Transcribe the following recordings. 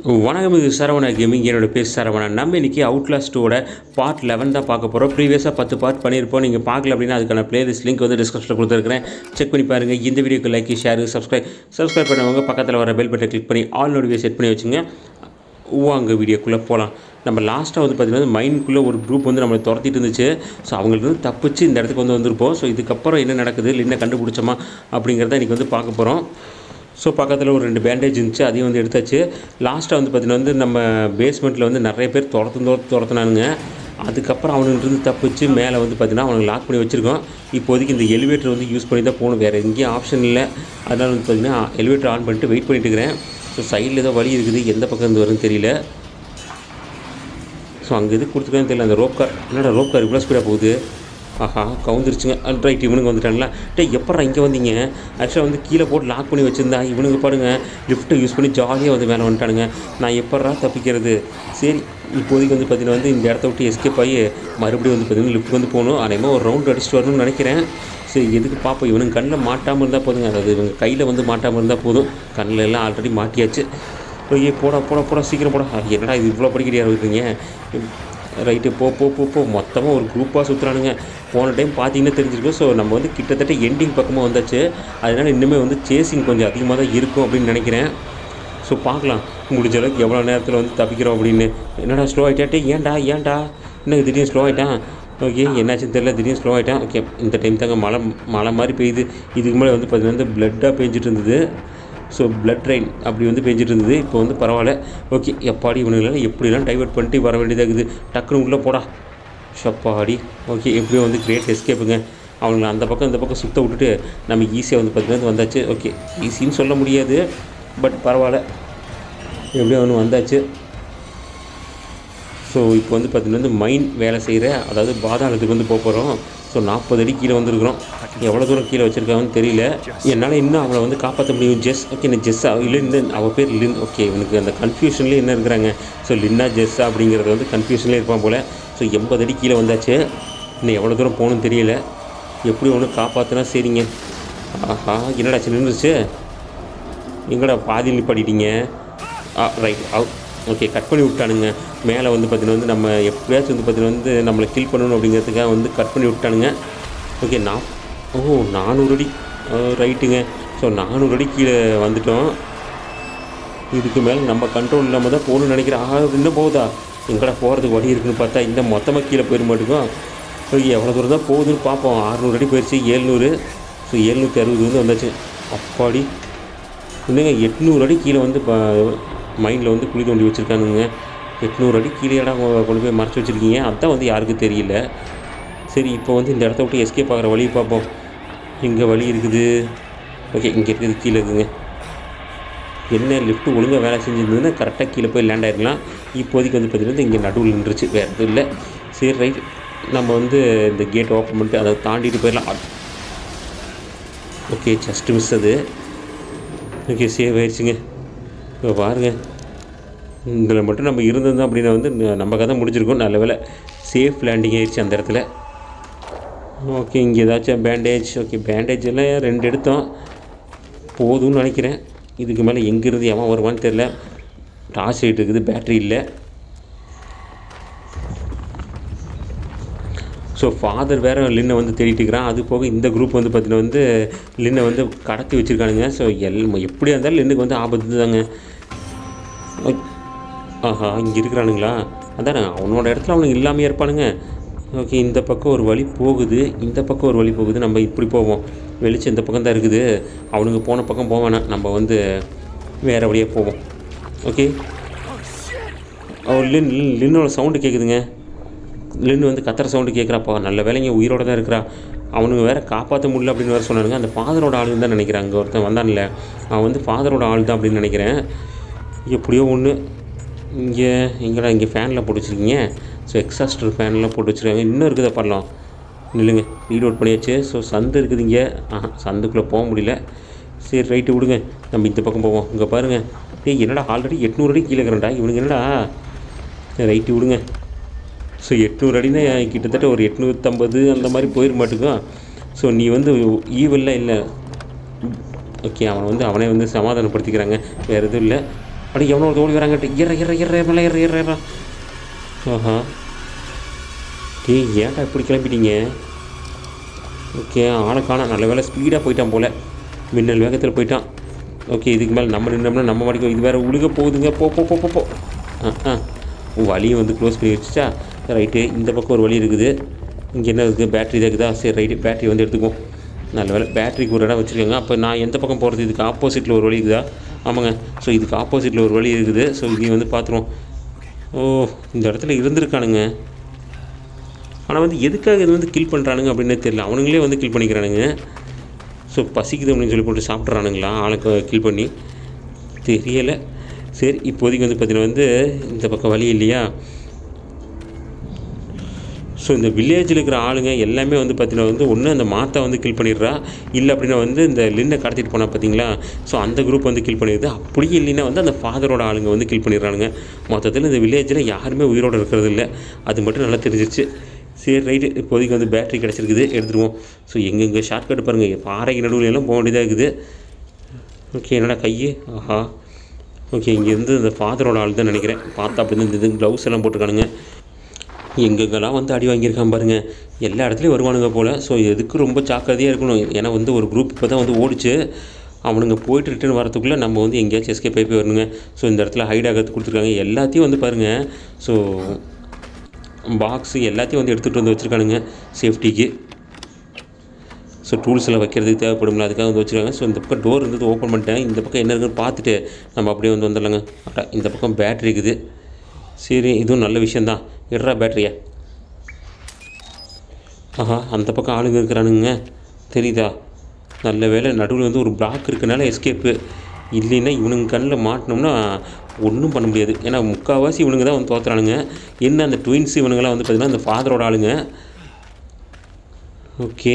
வணக்கம் இது சரவணா கேமிங் என்னோட பேர் சரவணா நம்ம இன்றைக்கி அவுட்லாஸ்ட் டூவோட பார்ட் லெவன் தான் பார்க்க போகிறோம் ப்ரீவியஸாக பத்து பார்ட் பண்ணியிருப்போம் நீங்கள் பார்க்கல அப்படின்னா அதுக்கான பிளேலிஸ்ட் லிங்க் வந்து டிஸ்கிரிப்ஷனில் கொடுத்துருக்கிறேன் செக் பண்ணி பாருங்கள் இந்த வீடியோக்கு லைக் ஷேர் சப்ஸ்கிரைப் சப்ஸ்கிரைப் பண்ணவங்க பக்கத்தில் வர பெல் பட்டனை கிளிக் பண்ணி ஆல் நோட்டிஃபிகேஷன் செட் பண்ணி வச்சுங்க வாங்க வீடியோக்குள்ளே போகலாம் நம்ம லாஸ்ட்டாக வந்து பார்த்திங்கன்னா மைண்ட்குள்ளே ஒரு குரூப் வந்து நம்மளை துரத்திட்டு இருந்துச்சு ஸோ அவங்களுக்கு வந்து தப்பிச்சு இந்த இடத்துக்கு வந்து வந்திருப்போம் ஸோ இதுக்கப்புறம் என்ன நடக்குது இல்லை என்ன கண்டுபிடிச்சோமா அப்படிங்கிறத இன்றைக்கி வந்து பார்க்க போகிறோம் ஸோ பக்கத்தில் ஒரு ரெண்டு பேண்டேஜ் இருந்துச்சு அதையும் வந்து எடுத்தாச்சு லாஸ்ட்டாக வந்து பார்த்திங்கன்னா வந்து நம்ம பேஸ்மெண்ட்டில் வந்து நிறைய பேர் துரத்து துரத்து துரத்துனானுங்க அதுக்கப்புறம் அவனுங்கிட்ட தப்பிச்சு மேலே வந்து பார்த்திங்கன்னா அவனுக்கு லாக் பண்ணி வச்சுருக்கோம் இப்போதைக்கு இந்த எலிவேட்டர் வந்து யூஸ் பண்ணி தான் போகணும் வேறு எங்கேயும் ஆப்ஷன் இல்லை அதனால் வந்து பார்த்திங்கன்னா எலிவேட்டர் ஆன் பண்ணிட்டு வெயிட் பண்ணிட்டு இருக்கிறேன் ஸோ சைடில் ஏதோ வழி இருக்குது எந்த பக்கம் இருந்து வருதுன்னு தெரியல ஸோ அங்கே எது கொடுத்துருக்கான்னு தெரியல அந்த ரோப் கார் என்னடா ரோப் கார் இவ்வளோ ஸ்பீடாக போகுது ஆஹா கவுந்துருச்சுங்க ரைட் இவனுங்க வந்துட்டாங்களா டே எப்படா இங்கே வந்தீங்க ஆக்சுவலாக வந்து கீழே போட்டு லாக் பண்ணி வச்சுருந்தா இவனுங்க பாருங்க லிஃப்ட்டை யூஸ் பண்ணி ஜாலியாக வந்து மேலே வந்துட்டானுங்க நான் எப்படா தப்பிக்கிறது சரி இப்போதைக்கு வந்து பார்த்தீங்கன்னா வந்து இந்த இடத்த விட்டு எஸ்கேப் ஆகி மறுபடியும் வந்து பார்த்தீங்கன்னா லிஃப்ட் வந்து போகணும் அதேமாதிரி ஒரு ரவுண்ட் அடிச்சுட்டு வரணும்னு நினைக்கிறேன் சரி எதுக்கு பார்ப்போம் இவனுங்க கண்ணில் மாட்டாமல் இருந்தால் போதுங்க அதாவது இவங்க கையில் வந்து மாட்டாமல் இருந்தால் போதும் கண்ணில் எல்லாம் ஆல்ரெடி மாட்டியாச்சு ஐயே போடா போடா போடா சீக்கிரம் போடா அது என்னடா இது இவ்வளோ படிக்கிறியா இருக்கீங்க ரைட்டு போ போ போ போ மொத்தமாக ஒரு குரூப்பாக சுற்றுறானுங்க போன டைம் பார்த்தீங்கன்னா தெரிஞ்சிருக்கும் ஸோ நம்ம வந்து கிட்டத்தட்ட எண்டிங் பக்கமாக வந்தாச்சு அதனால் இன்னுமே வந்து சேசிங் கொஞ்சம் அதிகமாக தான் இருக்கும் அப்படின்னு நினைக்கிறேன் ஸோ பார்க்கலாம் முடிஞ்ச அளவுக்கு எவ்வளோ நேரத்தில் வந்து தப்பிக்கிறோம் அப்படின்னு என்னடா ஸ்லோ ஆகிட்டாட்டே ஏன்டா ஏன்டா என்ன திடீர்னு ஸ்லோ ஆகிட்டான் ஓகே என்னாச்சுன்னு தெரியல திடீர்னு ஸ்லோ ஆகிட்டான் ஓகே இந்த டைம் தாங்க மழை மழை மாதிரி பெய்யுது இதுக்கு முன்னாடி வந்து பார்த்தீங்கன்னா வந்து பிளட்டாக பெஞ்சிட்டு இருந்தது ஸோ பிளட் ரெயின் அப்படி வந்து பெஞ்சிட்டு இருந்தது இப்போ வந்து பரவாயில்ல ஓகே எப்பாடி இவனுங்களாம் எப்படிலாம் டைவர்ட் பண்ணிட்டு வர வேண்டியதாக இருக்குது டக்குனு உள்ளே போடா ஷப்பாடி ஓகே எப்படியும் வந்து கிரேட் எஸ்கேப்புங்க அவங்கள அந்த பக்கம் இந்த பக்கம் சுத்த விட்டுட்டு நம்ம ஈஸியாக வந்து பார்த்தீங்கன்னா வந்தாச்சு ஓகே ஈஸின்னு சொல்ல முடியாது பட் பரவாயில்ல எப்படியும் ஒன்று வந்தாச்சு ஸோ இப்போ வந்து பார்த்திங்கன்னா வந்து மைண்ட் வேலை செய்கிற அதாவது பாதாளத்துக்கு வந்து போக போகிறோம் ஸோ நாற்பது அடி கீழே வந்திருக்கிறோம் எவ்வளோ தூரம் கீழே வச்சுருக்காங்கன்னு தெரியல என்னால் இன்னும் அவளை வந்து காப்பாற்ற முடியும் ஜெஸ் ஓகே நான் ஜெஸ்ஸா இல்லை இந்த அவள் பேர் லின் ஓகே இவனுக்கு அந்த கன்ஃபியூஷன்லேயே என்ன இருக்கிறாங்க ஸோ லின்னா ஜெஸ்ஸா அப்படிங்கிறது வந்து கன்ஃபியூஷன்லேயே இருப்பான் போல் ஸோ எண்பது அடி கீழே வந்தாச்சு இன்னும் எவ்வளோ தூரம் போகணும்னு தெரியல எப்படி ஒன்று காப்பாற்றினா சரிங்க ஆஹா என்னடா நின்றுச்சு எங்கடா பாதியில் நிப்பாட்டிட்டீங்க ஆ ரைட் அவுட் ஓகே கட் பண்ணி விட்டானுங்க மேலே வந்து பார்த்தீங்கன்னா வந்து நம்ம எப்படியாச்சும் வந்து பார்த்தீங்கன்னா வந்து நம்மளை கில் பண்ணணும் அப்படிங்கிறதுக்காக வந்து கட் பண்ணி விட்டானுங்க ஓகே நான் ஓ நானூறு அடி ரைட்டுங்க ஸோ நானூறு அடி கீழே வந்துட்டோம் இதுக்கு மேலே நம்ம கண்ட்ரோல் இல்லாமல் தான் போகணும்னு நினைக்கிறேன் ஆ இன்னும் போகுதா எங்கடா போகிறதுக்கு வழி இருக்குன்னு பார்த்தா இந்த மொத்தமாக கீழே போயிட மாட்டேங்கும் ஓகே எவ்வளோ தூரம் தான் போகுதுன்னு பார்ப்போம் அறநூறு அடி போயிடுச்சு ஏழ்நூறு ஸோ ஏழ்நூற்றி அறுபது வந்து வந்தாச்சு அப்பாடி இல்லைங்க எட்நூறு அடி கீழே வந்து மைண்டில் வந்து குழி தோண்டி வச்சுருக்கானுங்க எட்நூறு அடி கீழே இடம் கொண்டு போய் மறைச்சி வச்சுருக்கீங்க அதுதான் வந்து யாருக்கும் தெரியல சரி இப்போ வந்து இந்த இடத்த விட்டு எஸ்கேப் ஆகிற வழி பார்ப்போம் இங்கே வழி இருக்குது ஓகே இங்கே இருக்குது கீழே இருக்குங்க என்ன லிஃப்ட்டு ஒழுங்காக வேலை செஞ்சுருந்ததுன்னா கரெக்டாக கீழே போய் லேண்ட் ஆகிருக்கலாம் இப்போதைக்கு வந்து பார்த்திங்கன்னா இங்கே நடுவில் நின்றுச்சு வேறு எதுவும் இல்லை சரி ரைட் நம்ம வந்து இந்த கேட் ஓப்பன் பண்ணிட்டு அதை தாண்டிட்டு போயிடலாம் ஓகே ஜஸ்ட் மிஸ் அது ஓகே சேவ் ஆயிடுச்சுங்க இப்போ பாருங்கள் இதில் மட்டும் நம்ம இருந்தது அப்படின்னா வந்து நம்ம கதை முடிஞ்சிருக்கோம் நல்ல வேலை சேஃப் லேண்டிங் ஆயிடுச்சு அந்த இடத்துல ஓகே இங்கே ஏதாச்சும் பேண்டேஜ் ஓகே பேண்டேஜ் எல்லாம் ரெண்டு எடுத்தோம் போதும்னு நினைக்கிறேன் இதுக்கு மேலே எங்கேருந்து எவன் வருவான்னு தெரில டார்ச் லைட் இருக்குது பேட்ரி இல்லை ஸோ ஃபாதர் வேறு லின்னை வந்து தேடிட்டு இருக்கிறான் அது போக இந்த குரூப் வந்து பார்த்திங்கன்னா வந்து லின்னை வந்து கடத்தி வச்சுருக்கானுங்க ஸோ எல் எப்படியா இருந்தாலும் லின்னுக்கு வந்து ஆபத்து தாங்க ஆஹா இங்கே இருக்கிறானுங்களா அதானே அவனோட இடத்துல அவனுக்கு இல்லாமையே இருப்பானுங்க ஓகே இந்த பக்கம் ஒரு வழி போகுது இந்த பக்கம் ஒரு வழி போகுது நம்ம இப்படி போவோம் வெளிச்சம் இந்த பக்கம் தான் இருக்குது அவனுங்க போன பக்கம் போக வேணாம் நம்ம வந்து வேறு வழியாக போவோம் ஓகே அவர் லின் லின்னோட சவுண்டு கேட்குதுங்க லின்னு வந்து கத்துற சவுண்டு கேட்குறாப்பா நல்ல வேலைங்க உயிரோட தான் இருக்கிறா அவனுங்க வேறு காப்பாற்ற முடியல அப்படின்னு வேறு சொன்னானுங்க அந்த ஃபாதரோட ஆளுன்னு தான் நினைக்கிறேன் அங்கே ஒருத்தன் வந்தான்ல அவன் வந்து ஃபாதரோட ஆள் தான் அப்படின்னு நினைக்கிறேன் எப்படியோ ஒன்று இங்கே எங்கடா இங்கே ஃபேனில் போட்டு வச்சுருக்கீங்க ஸோ எக்ஸாஸ்டர் ஃபேன்லாம் போட்டு வச்சுருக்காங்க இன்னும் இருக்குதா பண்ணலாம் இல்லைங்க ரீலோட் பண்ணியாச்சு ஸோ சந்து இருக்குது இங்கே ஆஹா சந்துக்குள்ளே போக முடியல சரி ரைட்டு விடுங்க நம்ம இந்த பக்கம் போவோம் இங்கே பாருங்கள் டேய் என்னடா ஆல்ரெடி எட்நூறு அடி கீழே இருக்கிறேன்டா இவனுக்கு என்னடா ரைட்டு விடுங்க ஸோ எட்நூறு அடினா கிட்டத்தட்ட ஒரு எட்நூற்றம்பது அந்த மாதிரி போயிட மாட்டேங்கும் ஸோ நீ வந்து ஈவெல்லாம் இல்லை ஓகே அவனை வந்து அவனே வந்து சமாதானப்படுத்திக்கிறாங்க வேறு எதுவும் இல்லை அப்படி எவனோ ஒரு ஓடி வராங்க இற இற இற மேலே இற இற இற ஆஹா டேய் ஏன்டா இப்படி கிளம்பிட்டீங்க ஓகே ஆளை காணோம் நல்ல வேலை ஸ்பீடாக போயிட்டான் போல் மின்னல் வேகத்தில் போயிட்டான் ஓகே இதுக்கு மேலே நம்ம நின்றோம்னா நம்ம வரைக்கும் இது வேறு உழுக போகுதுங்க போ போ போ போ போ ஆ ஆ வழியை வந்து க்ளோஸ் பண்ணி வச்சுச்சா ரைட்டு இந்த பக்கம் ஒரு வழி இருக்குது இங்கே என்ன இருக்குது பேட்ரி தான் இருக்குதா சரி ரைட்டு பேட்ரி வந்து எடுத்துக்குவோம் நல்ல வேலை பேட்ரிக்கு ஒரு இடம் வச்சுருக்காங்க அப்போ நான் எந்த பக்கம் போகிறது இதுக்கு ஆப்போசிட்டில் ஒரு வழி இருக்குதா ஆமாங்க ஸோ இதுக்கு ஆப்போசிட்டில் ஒரு வழி இருக்குது ஸோ இதையும் வந்து பார்த்துருவோம் ஓ இந்த இடத்துல இருந்திருக்கானுங்க ஆனால் வந்து எதுக்காக இது வந்து கில் பண்ணுறானுங்க அப்படின்னே தெரியல அவனுங்களே வந்து கில் பண்ணிக்கிறானுங்க ஸோ பசிக்குது அப்படின்னு சொல்லி போட்டு சாப்பிட்றானுங்களா ஆளை கில் பண்ணி தெரியலை சரி இப்போதைக்கு வந்து பார்த்தீங்கன்னா வந்து இந்த பக்கம் வழி இல்லையா ஸோ இந்த வில்லேஜில் இருக்கிற ஆளுங்க எல்லாமே வந்து பார்த்தீங்கன்னா வந்து ஒன்று அந்த மாத்தை வந்து கில் பண்ணிடுறா இல்லை அப்படின்னா வந்து இந்த லின்னை கடத்திட்டு போனால் பார்த்தீங்களா ஸோ அந்த குரூப் வந்து கில் பண்ணிடுது அப்படியே இல்லைன்னா வந்து அந்த ஃபாதரோட ஆளுங்க வந்து கில் பண்ணிடுறானுங்க மொத்தத்தில் இந்த வில்லேஜில் யாருமே உயிரோடு இருக்கிறது இல்லை அது மட்டும் நல்லா தெரிஞ்சிருச்சு சரி ரைட்டு இப்போதைக்கு வந்து பேட்டரி கிடச்சிருக்குது எடுத்துருவோம் ஸோ எங்கெங்கே ஷார்ட்கட் பாருங்கள் பாறைக்கு நடுவில் எல்லாம் போக வேண்டியதாக இருக்குது ஓகே என்னடா கையே ஆஹா ஓகே இங்கேருந்து இந்த ஃபாதரோட ஆள் தான் நினைக்கிறேன் பார்த்தா அப்படி தான் இந்த க்ளவுஸ் எல்லாம் போட்டிருக்கானுங்க எங்கெங்கெல்லாம் வந்து அடி வாங்கியிருக்கான் பாருங்கள் எல்லா இடத்துலையும் வருவானுங்க போல் ஸோ எதுக்கு ரொம்ப ஜாக்கிரதையாக இருக்கணும் ஏன்னா வந்து ஒரு குரூப் இப்போ தான் வந்து ஓடிச்சு அவனுங்க போயிட்டு ரிட்டர்ன் வரத்துக்குள்ளே நம்ம வந்து எங்கேயாச்சும் எஸ்கேப் போய் போய் வரணுங்க ஸோ இந்த இடத்துல ஹைட் ஆகிறது கொடுத்துருக்காங்க எல்லாத்தையும் வந்து பாருங்கள் ஸோ பாக்ஸு எல்லாத்தையும் வந்து எடுத்துகிட்டு வந்து வச்சுருக்கானுங்க சேஃப்டிக்கு ஸோ டூல்ஸ் எல்லாம் வைக்கிறதுக்கு தேவைப்படும்ல அதுக்காக வந்து வச்சுருக்காங்க ஸோ இந்த பக்கம் டோர் இருந்தது ஓப்பன் பண்ணிட்டேன் இந்த பக்கம் என்ன இருக்குன்னு பார்த்துட்டு நம்ம அப்படியே வந்து வந்துடலாங்க அட்டா இந்த பக்கம் பேட்ரி இருக்குது சரி இதுவும் நல்ல விஷயந்தான் எடுறா பேட்டரியா ஆஹா அந்த பக்கம் ஆளுங்க இருக்கிறானுங்க தெரியுதா நல்ல வேலை நடுவில் வந்து ஒரு பிளாக் இருக்கனால எஸ்கேப்பு இல்லைன்னா இவனுங்க கண்ணில் மாட்டினோம்னா ஒன்றும் பண்ண முடியாது ஏன்னா முக்கால்வாசி இவனுங்க தான் வந்து தோத்துறானுங்க என்ன அந்த ட்வின்ஸ் இவனுங்கெல்லாம் வந்து பார்த்திங்கன்னா அந்த ஃபாதரோட ஆளுங்க ஓகே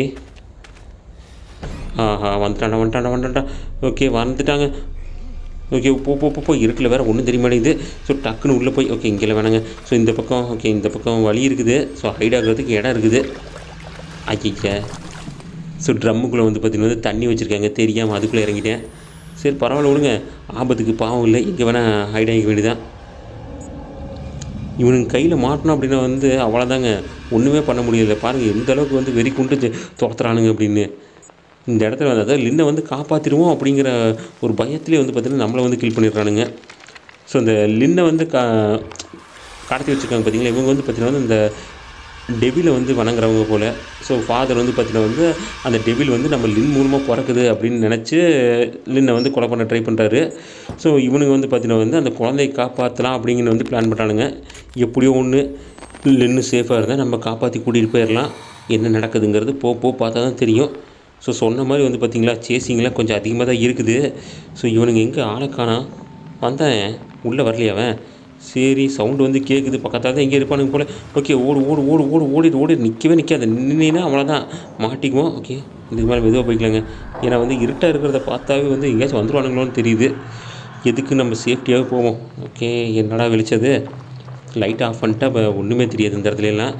ஆஹா வந்துட்டாண்டா வந்துட்டாண்டா வந்துட்டாண்டா ஓகே வந்துட்டாங்க ஓகே போ போ போ போ இருட்டில் வேறு ஒன்றும் தெரிய மாட்டேங்குது ஸோ டக்குன்னு உள்ளே போய் ஓகே இங்கே வேணாங்க ஸோ இந்த பக்கம் ஓகே இந்த பக்கம் வழி இருக்குது ஸோ ஹைட் ஆகிறதுக்கு இடம் இருக்குது ஐயா ஸோ ட்ரம்முக்குள்ளே வந்து பார்த்திங்கன்னா வந்து தண்ணி வச்சுருக்காங்க தெரியாமல் அதுக்குள்ளே இறங்கிட்டேன் சரி பரவாயில்ல விடுங்க ஆபத்துக்கு பாவம் இல்லை இங்கே வேணால் ஹைட் ஆகிக்க வேண்டியதான் இவனுங்க கையில் மாட்டினோம் அப்படின்னா வந்து அவ்வளோதாங்க ஒன்றுமே பண்ண முடியல பாருங்கள் எந்த அளவுக்கு வந்து வெறி கொண்டு துரத்துறானுங்க அப்படின்னு இந்த இடத்துல வந்து அதாவது லின்னை வந்து காப்பாற்றிடுவோம் அப்படிங்கிற ஒரு பயத்திலே வந்து பார்த்திங்கன்னா நம்மளை வந்து கில் பண்ணிடுறானுங்க ஸோ இந்த லின்னை வந்து கா கடத்தி வச்சுருக்காங்க பார்த்தீங்களா இவங்க வந்து பார்த்திங்கன்னா வந்து இந்த டெபிலை வந்து வணங்குறவங்க போல் ஸோ ஃபாதர் வந்து பார்த்திங்கன்னா வந்து அந்த டெபில் வந்து நம்ம லின் மூலமாக பிறக்குது அப்படின்னு நினச்சி லின்னை வந்து கொலை பண்ண ட்ரை பண்ணுறாரு ஸோ இவனுங்க வந்து பார்த்திங்கன்னா வந்து அந்த குழந்தையை காப்பாற்றலாம் அப்படிங்கிற வந்து பிளான் பண்ணுறானுங்க எப்படியோ ஒன்று லின்னு சேஃபாக இருந்தால் நம்ம காப்பாற்றி கூட்டிகிட்டு போயிடலாம் என்ன நடக்குதுங்கிறது போ போ பார்த்தா தான் தெரியும் ஸோ சொன்ன மாதிரி வந்து பார்த்திங்களா சேசிங்லாம் கொஞ்சம் அதிகமாக தான் இருக்குது ஸோ இவனுங்க எங்கே ஆளை காணோம் வந்தேன் உள்ளே வரலையா அவன் சரி சவுண்டு வந்து கேட்குது பக்கத்தில் தான் எங்கே இருப்பானுங்க போல் ஓகே ஓடு ஓடு ஓடு ஓடு ஓடிடு ஓடி நிற்கவே நிற்காது நின்னா அவ்வளோதான் மாட்டிக்குவோம் ஓகே இதுக்கு மேலே மெதுவாக போய்க்கலாங்க ஏன்னா வந்து இருட்டாக இருக்கிறத பார்த்தாவே வந்து எங்கேயாச்சும் வந்துருவானுங்களோன்னு தெரியுது எதுக்கு நம்ம சேஃப்டியாக போவோம் ஓகே என்னடா வெளிச்சது லைட் ஆஃப் பண்ணிட்டா இப்போ ஒன்றுமே தெரியாது இந்த இடத்துல எல்லாம்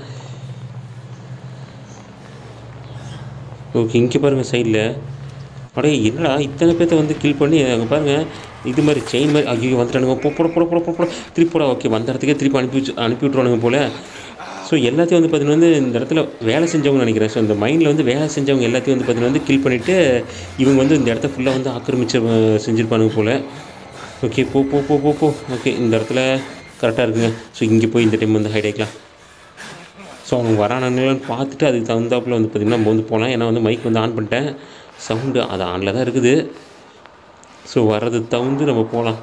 ஓகே இங்கே பாருங்கள் சைடில் அடே என்னடா இத்தனை பேர்த்த வந்து கில் பண்ணி அங்கே பாருங்கள் இது மாதிரி செயின் மாதிரி ஐயோ வந்துட்டானுங்க போ போட போட போட போட போட திருப்பி போட ஓகே வந்த இடத்துக்கே திருப்பி அனுப்பி வச்சு அனுப்பி விட்ருவானுங்க போல் ஸோ எல்லாத்தையும் வந்து பார்த்தீங்கன்னா வந்து இந்த இடத்துல வேலை செஞ்சவங்க நினைக்கிறேன் ஸோ இந்த மைண்டில் வந்து வேலை செஞ்சவங்க எல்லாத்தையும் வந்து பார்த்தீங்கன்னா வந்து கில் பண்ணிவிட்டு இவங்க வந்து இந்த இடத்த ஃபுல்லாக வந்து ஆக்கிரமிச்சு அஹ், செஞ்சுருப்பானுங்க போல் ஓகே போ போ போ போ போ ஓகே இந்த இடத்துல கரெக்டாக இருக்குங்க ஸோ இங்கே போய் இந்த டைம் வந்து ஹைட் ஆகிக்கலாம் ஸோ அவங்க வரானுங்களான்னு பார்த்துட்டு அதுக்கு தகுந்தாப்புல வந்து பார்த்திங்கன்னா நம்ம வந்து போகலாம் ஏன்னா வந்து மைக் வந்து ஆன் பண்ணிட்டேன் சவுண்டு அது ஆனில் தான் இருக்குது ஸோ வர்றது தகுந்து நம்ம போகலாம்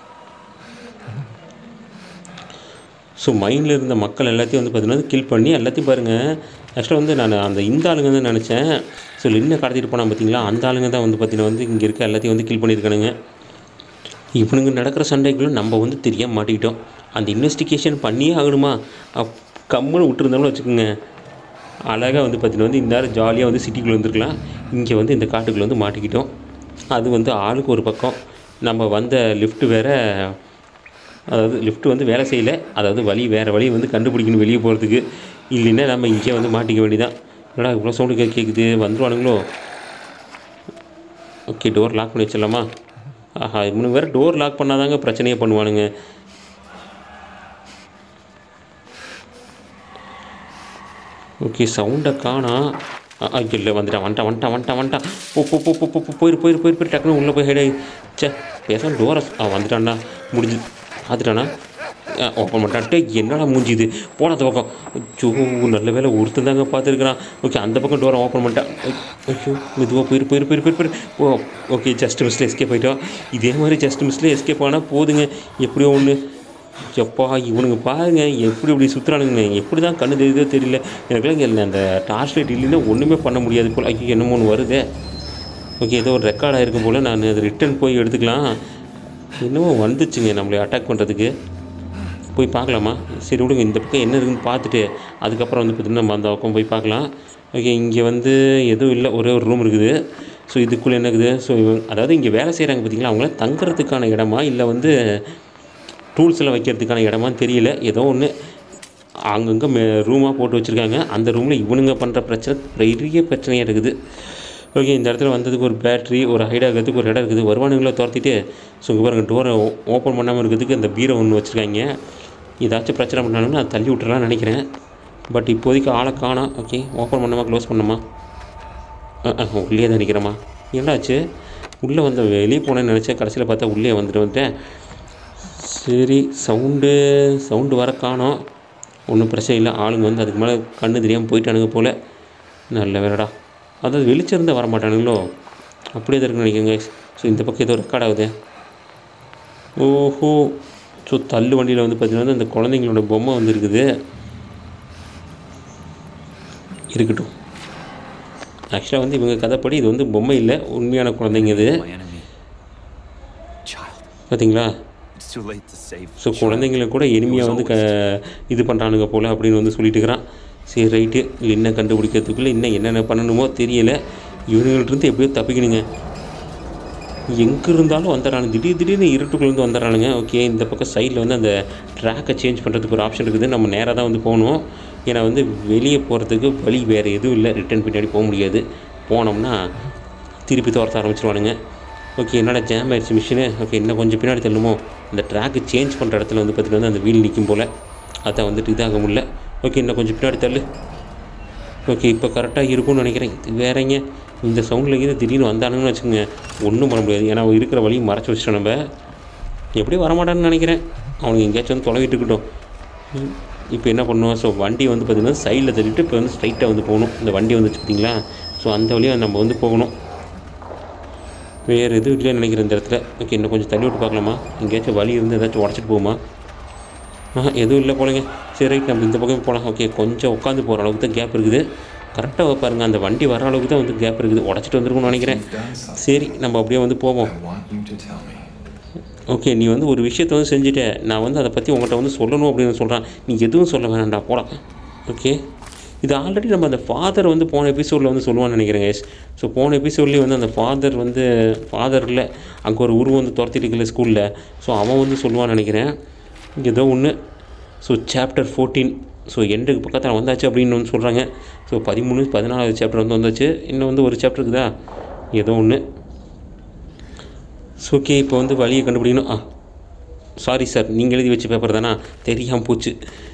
ஸோ மைண்டில் இருந்த மக்கள் எல்லாத்தையும் வந்து பார்த்திங்கன்னா கில் பண்ணி எல்லாத்தையும் பாருங்கள் ஆக்சுவலாக வந்து நான் அந்த இந்த ஆளுங்க தான் நினச்சேன் ஸோ லின்னை கடத்திட்டு போனால் பார்த்தீங்களா அந்த ஆளுங்க தான் வந்து பார்த்திங்கன்னா வந்து இங்கே இருக்க எல்லாத்தையும் வந்து கில் பண்ணியிருக்கானுங்க இவனுங்க நடக்கிற சண்டைக்குள்ள நம்ம வந்து தெரியாமல் மாட்டிக்கிட்டோம் அந்த இன்வெஸ்டிகேஷன் பண்ணியே ஆகணுமா அப் கம்முன்னு விட்டுருந்தோம்னு வச்சுக்கோங்க அழகாக வந்து பார்த்தீங்கன்னா வந்து இந்த நேரம் ஜாலியாக வந்து சிட்டிக்குள்ளே வந்துருக்கலாம் இங்கே வந்து இந்த காட்டுக்குள்ளே வந்து மாட்டிக்கிட்டோம் அது வந்து ஆளுக்கு ஒரு பக்கம் நம்ம வந்த லிஃப்ட் வேறு அதாவது லிஃப்ட் வந்து வேலை செய்யலை அதாவது வழி வேறு வழி வந்து கண்டுபிடிக்கணும் வெளியே போகிறதுக்கு இல்லைன்னா நம்ம இங்கே வந்து மாட்டிக்க வேண்டியதான் என்னடா இவ்வளோ சவுண்டு கேட்குது வந்துருவானுங்களோ ஓகே டோர் லாக் பண்ணி வச்சிடலாமா ஆஹா இவனுக்கு வேறு டோர் லாக் பண்ணாதாங்க பிரச்சனையே பண்ணுவானுங்க ஓகே சவுண்டை காணா ஐயோ இல்லை வந்துட்டான் வந்துட்டான் வந்துட்டான் வந்துட்டான் வந்துட்டான் போ போ போ போ போ போ போயிரு போயிரு போயிரு போயிரு டக்குனு உள்ளே போய் ஹெட் ஆகி சே பேசாம டோரை ஆ வந்துட்டான்டா முடிஞ்சு பார்த்துட்டானா ஓப்பன் பண்ணிட்டான்ட்டு என்னடா மூஞ்சிது போன அந்த பக்கம் ஐயோ நல்ல வேலை ஒருத்தன் தாங்க பார்த்துருக்குறான் ஓகே அந்த பக்கம் டோரை ஓப்பன் பண்ணிட்டான் ஐயோ மெதுவாக போயிரு போயிரு போயிரு போயிரு போயிரு ஓ ஓகே ஜஸ்ட் மிஸ்ல எஸ்கேப் ஆகிட்டோம் இதே மாதிரி ஜஸ்ட் மிஸ்ல எஸ்கேப் ஆனால் போதுங்க எப்படியோ ஒன்று எப்பா இவனுங்க பாருங்க எப்படி இப்படி சுற்றுறானுங்க எப்படி தான் கண்ணு தெரியுதோ தெரியல எனக்குலாம் இங்கே அந்த டார்ச் லைட் இல்லைன்னா ஒன்றுமே பண்ண முடியாது போல் ஐயோ என்னமோ ஒன்று வருதே ஓகே ஏதோ ஒரு ரெக்கார்ட் ஆகிருக்கும் போல் நான் அது ரிட்டன் போய் எடுத்துக்கலாம் என்னமோ வந்துச்சுங்க நம்மளை அட்டாக் பண்ணுறதுக்கு போய் பார்க்கலாமா சரி விடுங்க இந்த பக்கம் என்ன இருக்குன்னு பார்த்துட்டு அதுக்கப்புறம் வந்து பார்த்திங்கன்னா நம்ம அந்த பக்கம் போய் பார்க்கலாம் ஓகே இங்கே வந்து எதுவும் இல்லை ஒரே ஒரு ரூம் இருக்குது ஸோ இதுக்குள்ளே என்ன இருக்குது ஸோ இவங்க அதாவது இங்கே வேலை செய்கிறாங்க பார்த்தீங்களா அவங்களாம் தங்குறதுக்கான இடமா இல்லை வந்து டூல்ஸில் வைக்கிறதுக்கான இடமான்னு தெரியல ஏதோ ஒன்று அங்கங்கே மே ரூமாக போட்டு வச்சுருக்காங்க அந்த ரூமில் இவனுங்க பண்ணுற பிரச்சனை பெரிய பிரச்சனையாக இருக்குது ஓகே இந்த இடத்துல வந்ததுக்கு ஒரு பேட்ரி ஒரு ஹைட் ஆகிறதுக்கு ஒரு இடம் இருக்குது வருவானுங்களை துரத்திட்டு ஸோ இங்கே பாருங்க டோரை ஓப்பன் பண்ணாமல் இருக்கிறதுக்கு அந்த பீரோ ஒன்று வச்சுருக்காங்க ஏதாச்சும் பிரச்சனை பண்ணாலும்னா அதை தள்ளி விட்டுறலாம்னு நினைக்கிறேன் பட் இப்போதைக்கு ஆளை காணோம் ஓகே ஓப்பன் பண்ணாமல் க்ளோஸ் பண்ணமா உள்ளே தான் நிற்கிறேம்மா என்னாச்சு உள்ளே வந்த வெளியே போனேன்னு நினச்சேன் கடைசியில் பார்த்தா உள்ளே வந்துட்டு வந்துட்டேன் சரி சவுண்டு சவுண்டு வர காணோம் ஒன்றும் பிரச்சனை இல்லை ஆளுங்க வந்து அதுக்கு மேலே கண்ணு தெரியாமல் போயிட்டானுங்க போல் நல்ல வேலைடா அதாவது வெளிச்சம் இருந்தால் வர மாட்டானுங்களோ அப்படியே தான் இருக்குன்னு நினைக்கிறேங்க ஸோ இந்த பக்கம் ஏதோ ரெக்கார்ட் ஆகுது ஓஹோ ஸோ தள்ளு வண்டியில் வந்து பார்த்தீங்கன்னா அந்த குழந்தைங்களோட பொம்மை வந்து இருக்குது இருக்கட்டும் ஆக்சுவலாக வந்து இவங்க கதைப்படி இது வந்து பொம்மை இல்லை உண்மையான குழந்தைங்க இது My enemy. Child. பார்த்தீங்களா It's too late to save. So குழந்தைங்களை கூட எளிமையாக வந்து க இது பண்ணுறானுங்க போல் அப்படின்னு வந்து சொல்லிட்டு இருக்கிறான் சரி ரைட்டு இன்னும் கண்டுபிடிக்கிறதுக்குள்ளே இன்னும் என்னென்ன பண்ணணுமோ தெரியல இவனுங்கள்ட்ட எப்படியோ தப்பிக்கணுங்க எங்கே இருந்தாலும் வந்துடுறானுங்க திடீர் திடீர்னு இருட்டுக்குள்ளேருந்து வந்துடுறானுங்க ஓகே இந்த பக்கம் சைடில் வந்து அந்த ட்ராக்கை சேஞ்ச் பண்ணுறதுக்கு ஒரு ஆப்ஷன் இருக்குது நம்ம நேராக தான் வந்து போகணும் ஏன்னா வந்து வெளியே போகிறதுக்கு வழி வேறு எதுவும் இல்லை ரிட்டன் பின்னாடி போக முடியாது போனோம்னா திருப்பி துரத்த ஆரம்பிச்சிருவானுங்க ஓகே என்னடா ஜாம் ஆயிடுச்சு மிஷினு ஓகே இன்னும் கொஞ்சம் பின்னாடி தள்ளுமோ இந்த ட்ராக்கு சேஞ்ச் பண்ணுற இடத்துல வந்து பார்த்திங்கன்னா அந்த வீல் நிற்கும் போல் அதான் வந்துட்டு இதாக முடியல ஓகே இன்னும் கொஞ்சம் பின்னாடி தள்ளு ஓகே இப்போ கரெக்டாக இருக்கும்னு நினைக்கிறேன் இது வேறங்க இந்த சவுண்டில் இது திடீர்னு வந்தானுங்கன்னு வச்சுக்கோங்க ஒன்றும் பண்ண முடியாது ஏன்னா இருக்கிற வழியும் மறைச்சி வச்சிட்டோம் நம்ம எப்படியும் வரமாட்டான்னு நினைக்கிறேன் அவனுக்கு எங்கேயாச்சும் வந்து தொலைவிட்டு இருக்கட்டும் ம், இப்போ என்ன பண்ணுவோம் ஸோ வண்டி வந்து பார்த்திங்கன்னா சைடில் தள்ளிட்டு இப்போ வந்து ஸ்ட்ரைட்டாக வந்து போகணும் இந்த வண்டி வந்துச்சு பார்த்தீங்களா ஸோ அந்த வழியாக நம்ம வந்து போகணும் வேறு எதுவும் இல்லைன்னு நினைக்கிறேன் இந்த இடத்துல ஓகே இன்னும் கொஞ்சம் தள்ளி விட்டு பார்க்கலாமா எங்கேயாச்சும் வழி இருந்து ஏதாச்சும் உடச்சிட்டு போகுமா ஆ எதுவும் இல்லை போலங்க சரி ரைட் நம்ம இந்த பக்கம் போகலாம் ஓகே கொஞ்சம் உட்காந்து போகிற அளவுக்கு தான் கேப் இருக்குது கரெக்டாக பாருங்க அந்த வண்டி வர அளவுக்கு தான் வந்து கேப் இருக்குது உடச்சிட்டு வந்துருக்கும்னு நினைக்கிறேன் You've done something. சரி நம்ம அப்படியே வந்து போவோம் I want you to tell me. Okay நீ வந்து ஒரு விஷயத்தை வந்து செஞ்சுட்ட நான் வந்து அதை பற்றி உங்கள்கிட்ட வந்து சொல்லணும் அப்படின்னு சொல்கிறேன் நீ எதுவும் சொல்ல வேணாம்டா போலாம் ஓகே இது ஆல்ரெடி நம்ம அந்த ஃபாதர் வந்து போன எபிசோடில் வந்து சொல்லுவான்னு நினைக்கிறேன் guys ஸோ போன எபிசோட்லேயே வந்து அந்த ஃபாதர் வந்து ஃபாதரில் அங்கே ஒரு உருவம் வந்து துரத்திட்டு இருக்கல ஸ்கூலில் ஸோ அவன் வந்து சொல்லுவான்னு நினைக்கிறேன் ஏதோ ஒன்று ஸோ சாப்டர் ஃபோர்டீன் ஸோ எண்டுக்கு பக்கத்தில் வந்தாச்சு அப்படின்னு வந்து சொல்கிறாங்க ஸோ பதிமூணு பதினாலாவது சாப்டர் வந்து வந்தாச்சு இன்னும் வந்து ஒரு சாப்டர் இருக்குதா ஏதோ ஒன்று ஸோ ஓகே இப்போ வந்து வழியை கண்டுபிடிக்கணும் ஆ சாரி சார் நீங்கள் எழுதி வச்ச பேப்பர் தானா தெரியாமல் போச்சு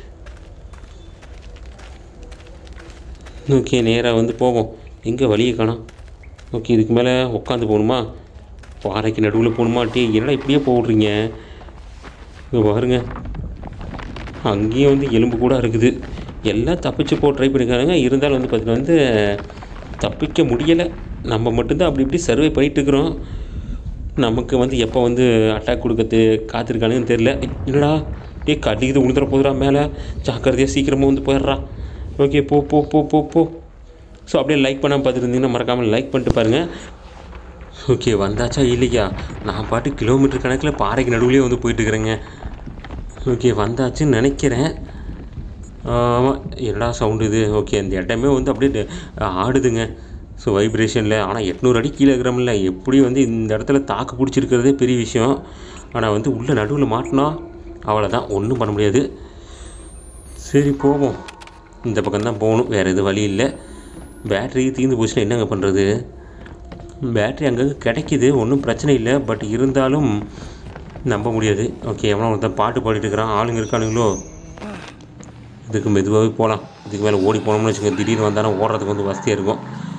ஓகே நேராக வந்து போவோம் எங்கே வழியை காணோம் ஓகே இதுக்கு மேலே உட்காந்து போகணுமா பாறைக்கு நடுவில் போகணுமா டே என்னடா இப்படியே போடுறீங்க இங்கே பாருங்க அங்கேயும் வந்து எலும்பு கூட இருக்குது எல்லாம் தப்பிச்சு போக ட்ரை பண்ணிக்கிறாங்க இருந்தாலும் வந்து பார்த்தீங்கன்னா வந்து தப்பிக்க முடியலை நம்ம மட்டும்தான் அப்படி இப்படி சர்வே பண்ணிட்டு இருக்கிறோம் நமக்கு வந்து எப்போ வந்து அட்டாக் கொடுக்கறது காத்திருக்கானுன்னு தெரில என்னடா ஏ கட்டிக்கிது உளுந்துற போதுடா மேலே ஜாக்கிரதையாக சீக்கிரமாக வந்து போயிடுறா ஓகே போ போ போ போ போ ஸோ அப்படியே லைக் பண்ணாமல் பார்த்துருந்தீங்கன்னா மறக்காமல் லைக் பண்ணிட்டு பாருங்கள் ஓகே வந்தாச்சா இல்லையா நான் பாட்டு கிலோமீட்டர் கணக்கில் பாறைக்கு நடுவுலேயே வந்து போயிட்டுருக்குறேங்க ஓகே வந்தாச்சுன்னு நினைக்கிறேன் ஆமாம் என்னடா சவுண்டு இது ஓகே அந்த இடமே வந்து அப்படியே ட- ஆடுதுங்க ஸோ வைப்ரேஷனில் ஆனால் எட்நூறு அடி கீழே இருக்கிறோம்ல எப்படி வந்து இந்த இடத்துல தாக்கு பிடிச்சிருக்கிறதே பெரிய விஷயம் ஆனால் வந்து உள்ளே நடுவில் மாட்டினா அவ்வளோதான் ஒன்றும் பண்ண முடியாது சரி போவோம் இந்த பக்கம் தான் போகணும் வேறு எதுவும் வழி இல்லை பேட்டரி தீர்ந்து போச்சுன்னா என்னங்க பண்ணுறது பேட்ரி அங்கங்கே கிடைக்கிது ஒன்றும் பிரச்சனை இல்லை பட் இருந்தாலும் நம்ப முடியாது ஓகே எவனோ ஒருத்தன் பாட்டு பாடிட்டு இருக்கிறான் ஆளுங்க இருக்கானுங்களோ இதுக்கு மெதுவாகவே போகலாம் இதுக்கு மேலே ஓடி போனோம்னு வச்சுக்கோங்க திடீர்னு வந்தாலும் ஓடுறதுக்கு வந்து வசதியாக இருக்கும்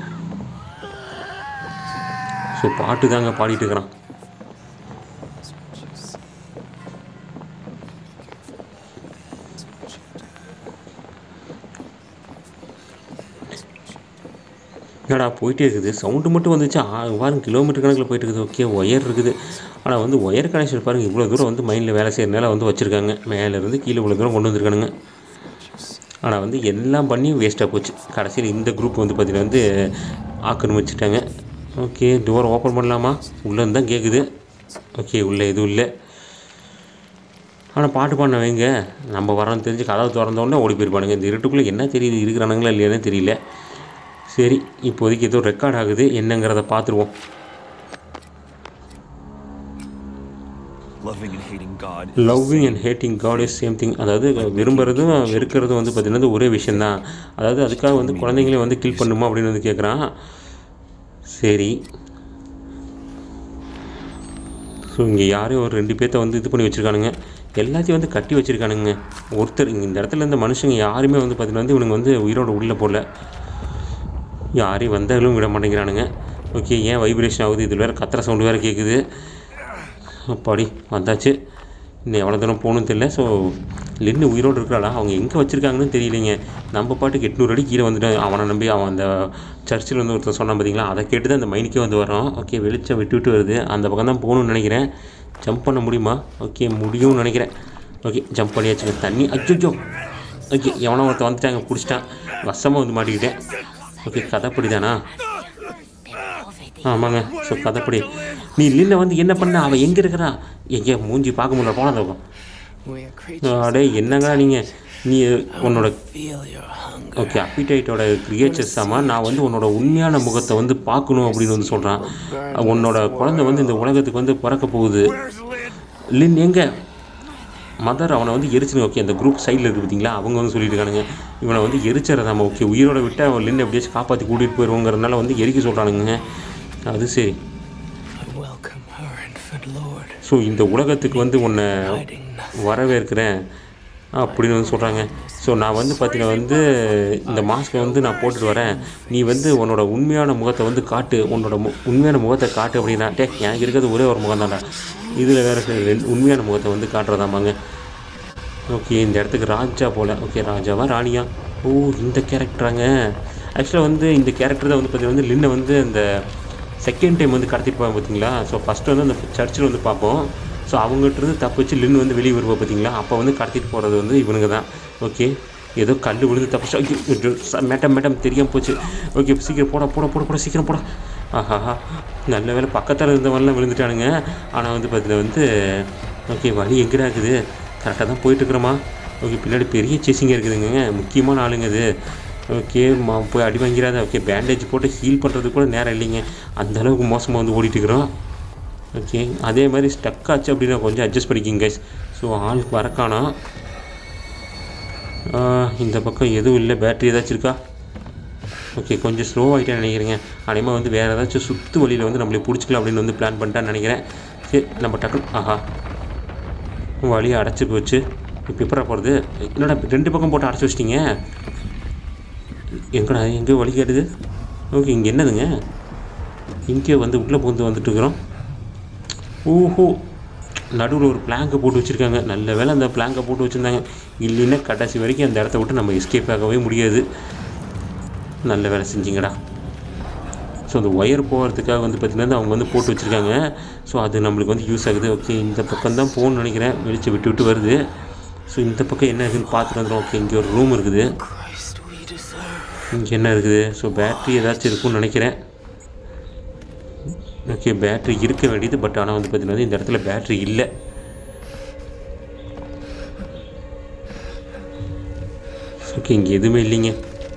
ஸோ பாட்டு தாங்க பாடிட்டு இருக்கிறான் என்னடா போயிட்டே இருக்குது சவுண்டு மட்டும் வந்துச்சு ஆ பாருங்க கிலோமீட்டர் கணக்கில் போயிட்டு இருக்குது ஓகே ஒயர் இருக்குது ஆனால் வந்து ஒயர் கனெக்ஷன் பாருங்கள் இவ்வளோ தூரம் வந்து மைண்டில் வேலை செய்கிறனால வந்து வச்சுருக்காங்க மேலேருந்து கீழே இவ்வளோ தூரம் கொண்டு வந்திருக்கானுங்க ஆனால் வந்து எல்லாம் பண்ணி வேஸ்ட்டாக போச்சு கடைசியில் இந்த குரூப் வந்து பார்த்திங்கன்னா வந்து ஆக்கிரமிச்சிட்டாங்க ஓகே டோர் ஓப்பன் பண்ணலாமா உள்ளே தான் கேட்குது ஓகே உள்ளே எதுவும் இல்லை ஆனால் பாட்டு பாடின வைங்க நம்ம வரோன்னு தெரிஞ்சு கதவை திறந்த உடனே ஓடி போயிருப்பானுங்க இந்த இருட்டுக்குள்ளே என்ன தெரியுது இருக்கிறானுங்களா இல்லையானே தெரியல சரி இப்போதைக்கு ஏதோ ரெக்கார்ட் ஆகுது என்னங்கிறத பார்த்துருவோம் Loving and hating God. Loving and hating God is same thing அதாவது விரும்புறதும் வெறுக்கிறதும் வந்து பார்த்திங்கன்னா ஒரே விஷயந்தான் அதாவது அதுக்காக வந்து குழந்தைங்களே வந்து கில் பண்ணுமா அப்படின்னு வந்து கேட்குறான் சரி ஸோ இங்கே யாரையும் ஒரு ரெண்டு பேர்த்த வந்து இது பண்ணி வச்சுருக்கானுங்க எல்லாத்தையும் வந்து கட்டி வச்சுருக்கானுங்க ஒருத்தர் இங்கே இந்த இடத்துல இருந்த மனுஷங்க யாருமே வந்து பார்த்திங்கன்னா வந்து இவனுங்க வந்து உயிரோட உள்ளே போடல யாரையும் வந்தாலும் விட மாட்டேங்கிறானுங்க ஓகே ஏன் வைப்ரேஷன் ஆகுது இதில் வேறு கத்துற சவுண்டு வேறு கேட்குது அப்பாடி வந்தாச்சு இன்னும் எவ்வளோ தூரம் போகணும்னு தெரியல ஸோ லின்னு உயிரோடு இருக்கிறாளா அவங்க எங்கே வச்சுருக்காங்கன்னு தெரியலைங்க நம்ம பாட்டுக்கு எட்நூறு அடி கீழே வந்துட்டு அவனை நம்பி அவன் அந்த சர்ச்சில் வந்து ஒருத்தர் சொன்னான் பார்த்தீங்களா அதை கேட்டு தான் அந்த மைனுக்கே வந்து வரோம் ஓகே வெளிச்சம் விட்டு விட்டு வருது அந்த பக்கம் தான் போகணும்னு நினைக்கிறேன் ஜம்ப் பண்ண முடியுமா ஓகே முடியும்னு நினைக்கிறேன் ஓகே ஜம்ப் பண்ணியாச்சுங்க தண்ணி அச்சோ ஓகே எவனோ ஒருத்தன் வந்துட்டாங்க பிடிச்சிட்டான் வசமாக வந்து மாட்டிக்கிட்டேன் ஓகே கதைப்படி தானா ஆமாங்க ஸோ கதைப்படி நீ லின்ன வந்து என்ன பண்ண அவன் எங்கே இருக்கிறா எங்கே மூஞ்சி பார்க்க முடியல போனது பக்கம் We are creatures. அடே என்னங்க நீங்கள் நீ உன்னோட Feel your hunger. ஓகே அப்பிடைட்டோட கிரியேச்சர்ஸ் ஆமா நான் வந்து உன்னோட உண்மையான முகத்தை வந்து பார்க்கணும் அப்படின்னு வந்து சொல்கிறான் உன்னோட குழந்தை வந்து இந்த உலகத்துக்கு வந்து பிறக்க போகுது லின் எங்க மதர் அவனை வந்து எரிச்சிருங்க ஓகே அந்த குரூப் சைடில் இருக்குது பார்த்தீங்களா அவங்க வந்து சொல்லிட்டு இருக்கானுங்க இவனை வந்து எரிச்சிடறாம ஓகே உயிரோட விட்டு அவன் லின் எப்படியாச்சும் காப்பாற்றி கூட்டிகிட்டு போயிடுவோங்கிறதுனால வந்து எரிக்க சொல்கிறானுங்க அது சரி I welcome her infant lord, so இந்த உலகத்துக்கு வந்து உன்னை hiding nothing. வரவேற்கிறேன் அப்படின்னு வந்து சொல்கிறாங்க ஸோ நான் வந்து பார்த்தீங்கன்னா வந்து இந்த மாஸ்க்கை வந்து நான் போட்டுட்டு வரேன் நீ வந்து உன்னோட உண்மையான முகத்தை வந்து காட்டு உன்னோட மு உண்மையான முகத்தை காட்டு அப்படின்னா டே எனக்கு இருக்கிறது ஒரே ஒரு முகம் தான்டா இதில் வேறு ரெண்டு உண்மையான முகத்தை வந்து காட்டுறதாமாங்க ஓகே இந்த இடத்துக்கு ராஜா போல் ஓகே ராஜாவா ராணியா ஓ இந்த கேரக்டராங்க ஆக்சுவலாக வந்து இந்த கேரக்டர் தான் வந்து பார்த்தீங்கன்னா வந்து லின்னை வந்து அந்த செகண்ட் டைம் வந்து கடத்திட்டு போவாங்க பார்த்தீங்களா ஸோ ஃபஸ்ட்டு வந்து அந்த சர்ச்சில் வந்து பார்ப்போம் ஸோ அவங்ககிட்ட இருந்து தப்பிச்சு லின் வந்து வெளியே வருவா பார்த்தீங்களா அப்போ வந்து கடத்திட்டு போகிறது வந்து இவனுங்க தான் ஓகே ஏதோ கல் விழுந்து தப்பிச்சா ஐயோ, ஐயோ, ச- மேடம் மேடம் தெரியாமல் போச்சு ஓகே சீக்கிரம் போட போட போட போட சீக்கிரம் போட ஆஹா நல்ல வேலை பக்கத்தில் இருந்தவன்லாம் விழுந்துட்டானுங்க ஆனால் வந்து பார்த்தீங்கன்னா வந்து ஓகே வழி எங்கடா இருக்குது கரெக்டாக தான் போயிட்டுருக்குறோமா ஓகே பின்னாடி பெரிய சேசிங்க இருக்குதுங்க முக்கியமான ஆளுங்க இது ஓகே மா போய் அடி வாங்கிறாத ஓகே பேண்டேஜ் போட்டு ஹீல் பண்ணுறதுக்கு கூட நேரம் இல்லைங்க அந்த அளவுக்கு மோசமாக வந்து ஓடிட்டு இருக்கிறோம் ஓகே அதே மாதிரி ஸ்டக் ஆச்சு அப்படின்னா கொஞ்சம் அட்ஜஸ்ட் பண்ணிக்கிங்க கைஸ் ஸோ ஆளுக்கு வரக்கானா இந்த பக்கம் எதுவும் இல்லை பேட்டரி ஏதாச்சும் இருக்கா ஓகே கொஞ்சம் ஸ்லோ ஆகிட்டேன்னு நினைக்கிறேங்க அதேமாதிரி வந்து வேறு ஏதாச்சும் சுற்று வழியில் வந்து நம்மளை பிடிச்சிக்கலாம் அப்படின்னு வந்து பிளான் பண்ணிட்டான்னு நினைக்கிறேன் சரி நம்ம டக்கு ஆஹா வழியை அடைச்சி போச்சு இப்போ எப்படா போகிறது என்னடா ரெண்டு பக்கம் போட்டு அடைச்சி வச்சிட்டிங்க எங்கடா எங்கே வழி கேட்டுது ஓகே இங்கே என்னதுங்க இங்கே வந்து உள்ளே பூந்து வந்துட்டு இருக்கிறோம் ஓஹோ நடுவில் ஒரு பிளாங்கை போட்டு வச்சுருக்காங்க நல்ல வேளை அந்த பிளாங்கை போட்டு வச்சுருந்தாங்க இல்லைன்னா கடைசி வரைக்கும் அந்த இடத்த விட்டு நம்ம எஸ்கேப் ஆகவே முடியாது நல்ல வேலை செஞ்சீங்கடா ஸோ அந்த ஒயர் போகிறதுக்காக வந்து பார்த்திங்கன்னா அவங்க வந்து போட்டு வச்சுருக்காங்க ஸோ அது நம்மளுக்கு வந்து யூஸ் ஆகுது ஓகே இந்த பக்கம் தான் போகணும்னு நினைக்கிறேன் வெளிச்சம் விட்டு விட்டு வருது ஸோ இந்த பக்கம் என்ன இருக்குதுன்னு பார்த்துட்டு வந்துடும் ஓகே இங்கே ஒரு ரூம் இருக்குது Christ we deserve. இங்கே என்ன இருக்குது ஸோ பேட்ரி ஏதாச்சும் இருக்கும்னு நினைக்கிறேன் ஓகே பேட்ரி இருக்க வேண்டியது பட் ஆனால் வந்து பார்த்தீங்கன்னா இந்த இடத்துல பேட்ரி இல்லை ஓகே இங்கே எதுவுமே இல்லைங்க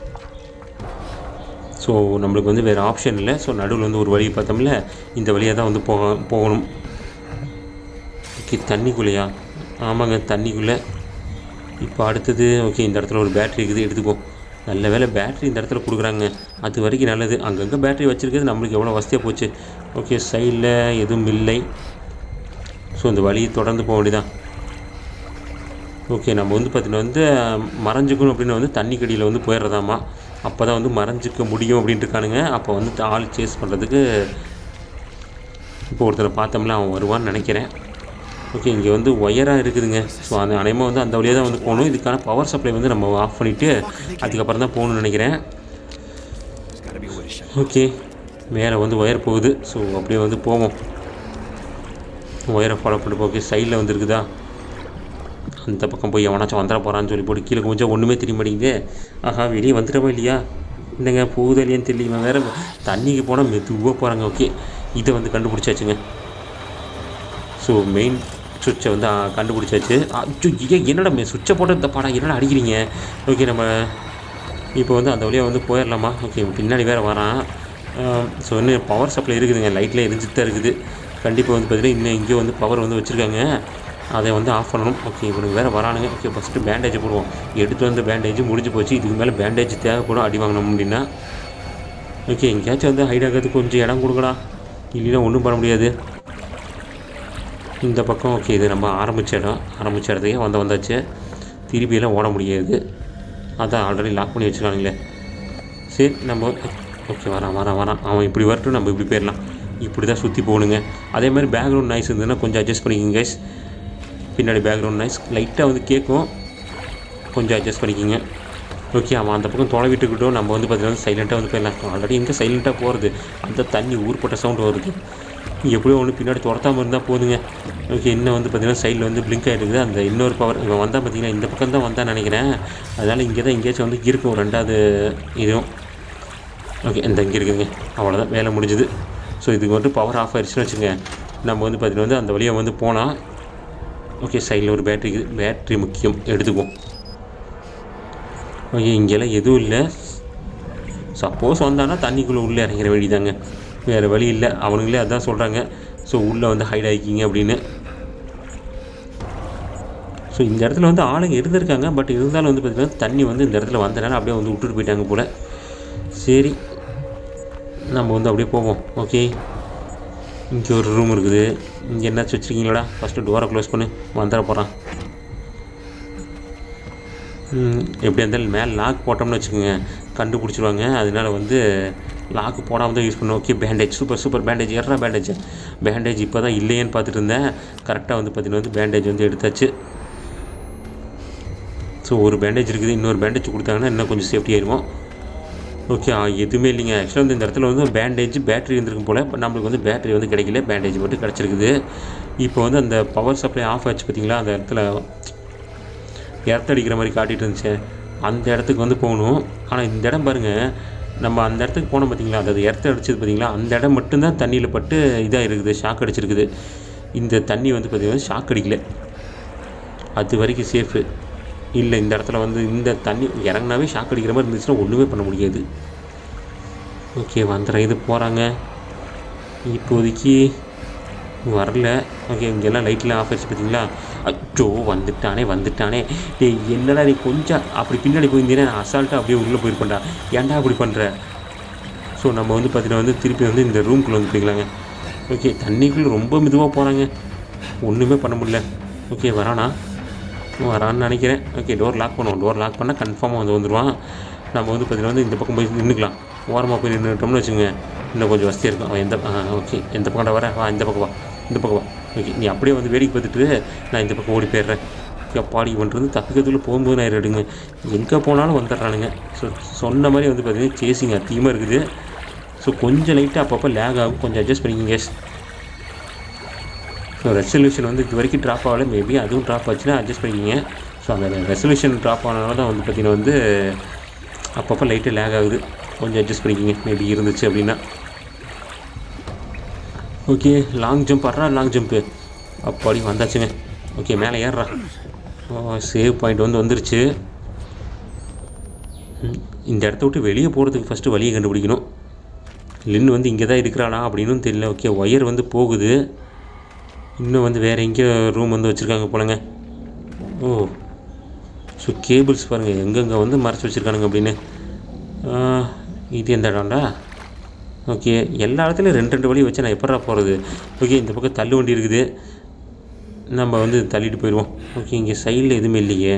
ஸோ நம்மளுக்கு வந்து வேறு ஆப்ஷன் இல்லை ஸோ நடுவில் வந்து ஒரு வழி பார்த்தோம்ல இந்த வழியாக தான் வந்து போக போகணும் ஓகே தண்ணிக்குள்ளேயா ஆமாங்க தண்ணிக்குள்ளே இப்போ அடுத்தது ஓகே இந்த இடத்துல ஒரு பேட்ரி இருக்குது எடுத்துக்கோ நல்ல வேளை பேட்டரி இந்த இடத்துல கொடுக்குறாங்க அது வரைக்கும் நல்லது அங்கங்கே பேட்டரி வச்சுருக்கிறது நம்மளுக்கு எவ்வளோ வசதியாக போச்சு ஓகே சைடில் எதுவும் இல்லை ஸோ இந்த வழியை தொடர்ந்து போக வேண்டியதான் ஓகே நம்ம வந்து பார்த்தீங்கன்னா வந்து அஹ், மறைஞ்சுக்கணும் அப்படின்னு வந்து தண்ணி கடியில் வந்து போயிடுறதாமா அப்போ தான் வந்து மறைஞ்சிக்க முடியும் அப்படின்ட்டு இருக்கானுங்க அப்போ வந்து ஆள் சேஸ் பண்ணுறதுக்கு இப்போ ஒருத்தரை பார்த்தோம்ல அவன் வருவான்னு நினைக்கிறேன் ஓகே இங்கே வந்து ஒயராக இருக்குதுங்க ஸோ அந்த அனைமா வந்து அந்த வழியாக தான் வந்து போகணும் இதுக்கான பவர் சப்ளை வந்து நம்ம ஆஃப் பண்ணிவிட்டு அதுக்கப்புறம் தான் போகணும்னு நினைக்கிறேன் There's gotta be a way to shut okay மேலே வந்து ஒயர் போகுது ஸோ அப்படியே வந்து போவோம் ஒயரை ஃபாலோ பண்ணிட்டு ஓகே சைடில் வந்து இருக்குதா அந்த பக்கம் போய் எவனாச்சும் வந்துட போகிறான்னு சொல்லி போட்டு கீழே கொஞ்சம் ஒன்றுமே தெரிய மாட்டேங்குது ஆஹா வெளியே வந்துடவா இல்லையா என்னங்க போகுதா இல்லையான்னு தெரியல வேறு தண்ணிக்கு போனால் மெதுவாக போகிறாங்க ஓகே இதை வந்து கண்டுபிடிச்சாச்சுங்க ஸோ மெயின் சுவிட்சை வந்து ஆ, கண்டுபிடிச்சாச்சு அச்சோ ஏன் என்னடா சுவிட்சை போட்டு இந்த பாடா என்னடா அடிக்கிறீங்க ஓகே நம்ம இப்போ வந்து அந்த வழியாக வந்து போயிடலாமா ஓகே பின்னாடி வேறு வரான் ஸோ இன்னும் பவர் சப்ளை இருக்குதுங்க லைட்டில் எரிஞ்சிட்டு தான் இருக்குது கண்டிப்பாக வந்து பார்த்தீங்கன்னா இன்னும் எங்கேயோ வந்து பவர் வந்து வச்சுருக்காங்க அதை வந்து ஆஃப் பண்ணணும் ஓகே இவனுக்கு வேறு வரானுங்க ஓகே ஃபஸ்ட்டு பேண்டேஜ் போடுவோம் எடுத்து வந்த பேண்டேஜ் முடிஞ்சு போச்சு இதுக்கு மேலே பேண்டேஜ் தேவைப்படும் அடி வாங்கணும் அப்படின்னா ஓகே எங்கேயாச்சும் வந்து ஹைட் ஆகிறதுக்கு கொஞ்சம் இடம் கொடுக்கடா இல்லைன்னா ஒன்றும் பண்ண முடியாது இந்த பக்கம் ஓகே இது நம்ம ஆரம்பித்த இடம் ஆரம்பித்த இடத்துக்கே வந்து வந்தாச்சு திருப்பியெல்லாம் ஓட முடியாது அதான் ஆல்ரெடி லாக் பண்ணி வச்சுருக்கானுங்களே சரி நம்ம ஓகே வரான் வரான் வரான் அவன் இப்படி வரட்டும் நம்ம இப்படி போயிடலாம் இப்படி தான் சுற்றி போகணுங்க அதே மாதிரி பேக்ரவுண்ட் நாய்ஸ் இருந்ததுன்னா கொஞ்சம் அட்ஜஸ்ட் பண்ணிக்கோங்க guys பின்னாடி பேக்ரவுண்ட் நாய்ஸ் லைட்டாக வந்து கேட்கும் கொஞ்சம் அட்ஜஸ்ட் பண்ணிக்கோங்க ஓகே அவன் அந்த பக்கம் தொலைவிட்டுக்கிட்டோம் நம்ம வந்து பார்த்தீங்கன்னா சைலண்ட்டாக வந்து போயிடலாம் ஆல்ரெடி எங்கே சைலண்ட்டாக போகிறது அந்த தண்ணி ஊர்பட்ட சவுண்ட் வருது எப்படியோ ஒன்று பின்னாடி துரத்தாமல் இருந்தால் போதுங்க ஓகே இன்னும் வந்து பார்த்தீங்கன்னா சைடில் வந்து பிளிங்க் ஆகிருக்குது அந்த இன்னொரு பவர் இவன் வந்தால் பார்த்தீங்கன்னா இந்த பக்கம் தான் வந்தான்னு நினைக்கிறேன் அதனால் இங்கே தான் எங்கேயாச்சும் வந்து இருக்கும் ரெண்டாவது இதுவும் ஓகே இந்த இங்கே இருக்குதுங்க அவ்வளோதான் வேலை முடிஞ்சுது ஸோ இதுக்கு வந்து பவர் ஆஃப் ஆயிடுச்சுன்னு வச்சுங்க நம்ம வந்து பார்த்தீங்கன்னா வந்து அந்த வழியாக வந்து போனால் ஓகே சைடில் ஒரு பேட்ரி இருக்குது பேட்ரி முக்கியம் எடுத்துக்குவோம் ஓகே இங்கெல்லாம் எதுவும் இல்லை சப்போஸ் வந்தானா தண்ணிக்குள்ளே உள்ளே இறங்கிற வழி தாங்க வேறு வழி இல்லை அவனுங்களே அதான் சொல்கிறாங்க ஸோ உள்ளே வந்து ஹைட் ஆகிக்கிங்க அப்படின்னு ஸோ இந்த இடத்துல வந்து ஆளுங்க இருந்திருக்காங்க பட் இருந்தாலும் வந்து பார்த்திங்கன்னா தண்ணி வந்து இந்த இடத்துல வந்தனால அப்படியே வந்து விட்டுட்டு போயிட்டாங்க போல் சரி நம்ம வந்து அப்படியே போவோம் ஓகே இங்கே ஒரு ரூம் இருக்குது இங்கே என்னாச்சும் வச்சுருக்கீங்களாடா ஃபஸ்ட்டு டோரை க்ளோஸ் பண்ணு வந்துட போகிறான் எப்படி இருந்தாலும் மேலே லாக் போட்டோம்னு வச்சுக்கோங்க கண்டுபிடிச்சிருவாங்க அதனால வந்து லாக் போடாமல் தான் யூஸ் பண்ணுவோம் okay bandage super super bandage ஏறா பேண்டேஜ் பேண்டேஜ் இப்போ தான் இல்லையேன்னு பார்த்துட்டு இருந்தேன் கரெக்டாக வந்து பார்த்தீங்கன்னா வந்து பேண்டேஜ் வந்து எடுத்தாச்சு ஸோ ஒரு பேண்டேஜ் இருக்குது இன்னொரு பேண்டேஜ் கொடுத்தாங்கன்னா இன்னும் கொஞ்சம் சேஃப்டி ஆயிருவோம் ஓகே ஆ, எதுவுமே இல்லைங்க ஆக்சுவலாக வந்து இந்த இடத்துல வந்து பேண்டேஜ் பேட்டரி இருந்திருக்கும் போல் பட் நம்மளுக்கு வந்து பேட்டரி வந்து கிடைக்கல பேண்டேஜ் மட்டும் கிடச்சிருக்குது இப்போ வந்து அந்த பவர் சப்ளை ஆஃப் ஆச்சு பார்த்தீங்களா அந்த இடத்துல எர்த் அடிக்கிற மாதிரி காட்டிகிட்டு இருந்துச்சு அந்த இடத்துக்கு வந்து போகணும் ஆனால் இந்த இடம் பாருங்கள் நம்ம அந்த இடத்துக்கு போனோம் பார்த்தீங்களா அது எர்த் அடிச்சது பார்த்தீங்களா அந்த இடம் மட்டும்தான் தண்ணியில் பட்டு இதாக இருக்குது ஷாக் அடிச்சிருக்குது இந்த தண்ணி வந்து பார்த்தீங்கன்னா ஷாக் அடிக்கல அது வரைக்கும் சேஃபு இல்லை இந்த இடத்துல வந்து இந்த தண்ணி இறங்குனாவே ஷாக் அடிக்கிற மாதிரி இருந்துச்சுன்னா ஒன்றுமே பண்ண முடியாது ஓகே வந்துடுறேன் இது போகிறாங்க இப்போதைக்கு வரல ஓகே இங்கெல்லாம் லைட்லாம் ஆஃப் ஆச்சு பார்த்தீங்களா அச்சோ வந்துட்டானே வந்துட்டானே டேய் என்னடா நீ கொஞ்சம் அப்படி பின்னாடி போயிருந்தீங்கன்னா நான் அசால்ட்டாக அப்படியே உள்ளே போயிருப்பேன்டா ஏன்டா அப்படி பண்ணுற ஸோ நம்ம வந்து பார்த்தீங்கன்னா வந்து திருப்பி வந்து இந்த ரூம்குள்ளே வந்து போய்க்கலாங்க ஓகே தண்ணிக்குள்ளே ரொம்ப மெதுவாக போகிறாங்க ஒன்றுமே பண்ண முடியல ஓகே வரானா வரான்னு நினைக்கிறேன் ஓகே டோர் லாக் பண்ணுவோம் டோர் லாக் பண்ணால் கன்ஃபார்மாக வந்து வந்துடுவான் நம்ம வந்து பார்த்தீங்கன்னா வந்து இந்த பக்கம் போய் நின்றுக்கலாம் ஓரமாக போய் நின்றுட்டோம்னு வச்சுங்க இன்னும் கொஞ்சம் வசதியாக இருக்கும் அவன் எந்த ஓகே எந்த பக்கம் வர வா இந்த பக்கம் வா இந்த பக்கம் வா ஓகே நீ அப்படியே வந்து வேடிக்கை பார்த்துட்டு நான் இந்த பக்கம் ஓடி போயிடுறேன் எப்பாடி பண்ணுறது தப்பிக்கிறதுக்குள்ள போகும்போது நான் எடுங்க எங்கே போனாலும் வந்துடுறானுங்க ஸோ சொன்ன மாதிரி வந்து பார்த்தீங்கன்னா சேசிங் அதிகமாக இருக்குது ஸோ கொஞ்சம் லைட்டாக அப்பப்போ லேக் ஆகும் கொஞ்சம் அட்ஜஸ்ட் பண்ணிக்கங்க guys. ஸோ ரெசல்யூஷன் வந்து இது வரைக்கும் ட்ராப் ஆகல மேபி அதுவும் ட்ராப் ஆச்சுன்னா அட்ஜஸ்ட் பண்ணிக்கிங்க ஸோ அந்த ரெசல்யூஷன் ட்ராப் ஆனனால தான் வந்து பார்த்திங்கன்னா வந்து அப்பப்போ லைட்டு லேக் ஆகுது கொஞ்சம் அட்ஜஸ்ட் பண்ணிக்கிங்க மேபி இருந்துச்சு அப்படின்னா ஓகே லாங் ஜம்ப் ஆடுறா லாங் ஜம்ப்பு அப்பாடி வந்தாச்சுங்க ஓகே மேலே ஏறுறா ஓ சேவ் பாயிண்ட் வந்து வந்துருச்சு ம், இந்த இடத்த விட்டு வெளியே போகிறதுக்கு ஃபஸ்ட்டு வழியை கண்டுபிடிக்கணும் லின் வந்து இங்கே தான் இருக்கிறானா அப்படின்னு தெரியல ஓகே ஒயர் வந்து போகுது இன்னும் வந்து வேறு எங்கேயோ ரூம் வந்து வச்சுருக்காங்க போலங்க ஓ ஸோ கேபிள்ஸ் பாருங்கள் எங்கெங்கே வந்து மறைச்சி வச்சுருக்கானுங்க அப்படின்னு ஆ, இது எந்த இடம்டா ஓகே எல்லா இடத்துலையும் ரெண்டு ரெண்டு வழி வச்சு நான் எப்படா போகிறது ஓகே இந்த பக்கம் தள்ளு வண்டி இருக்குது நம்ம வந்து தள்ளிட்டு போயிடுவோம் ஓகே இங்கே சைடில் எதுவுமே இல்லையே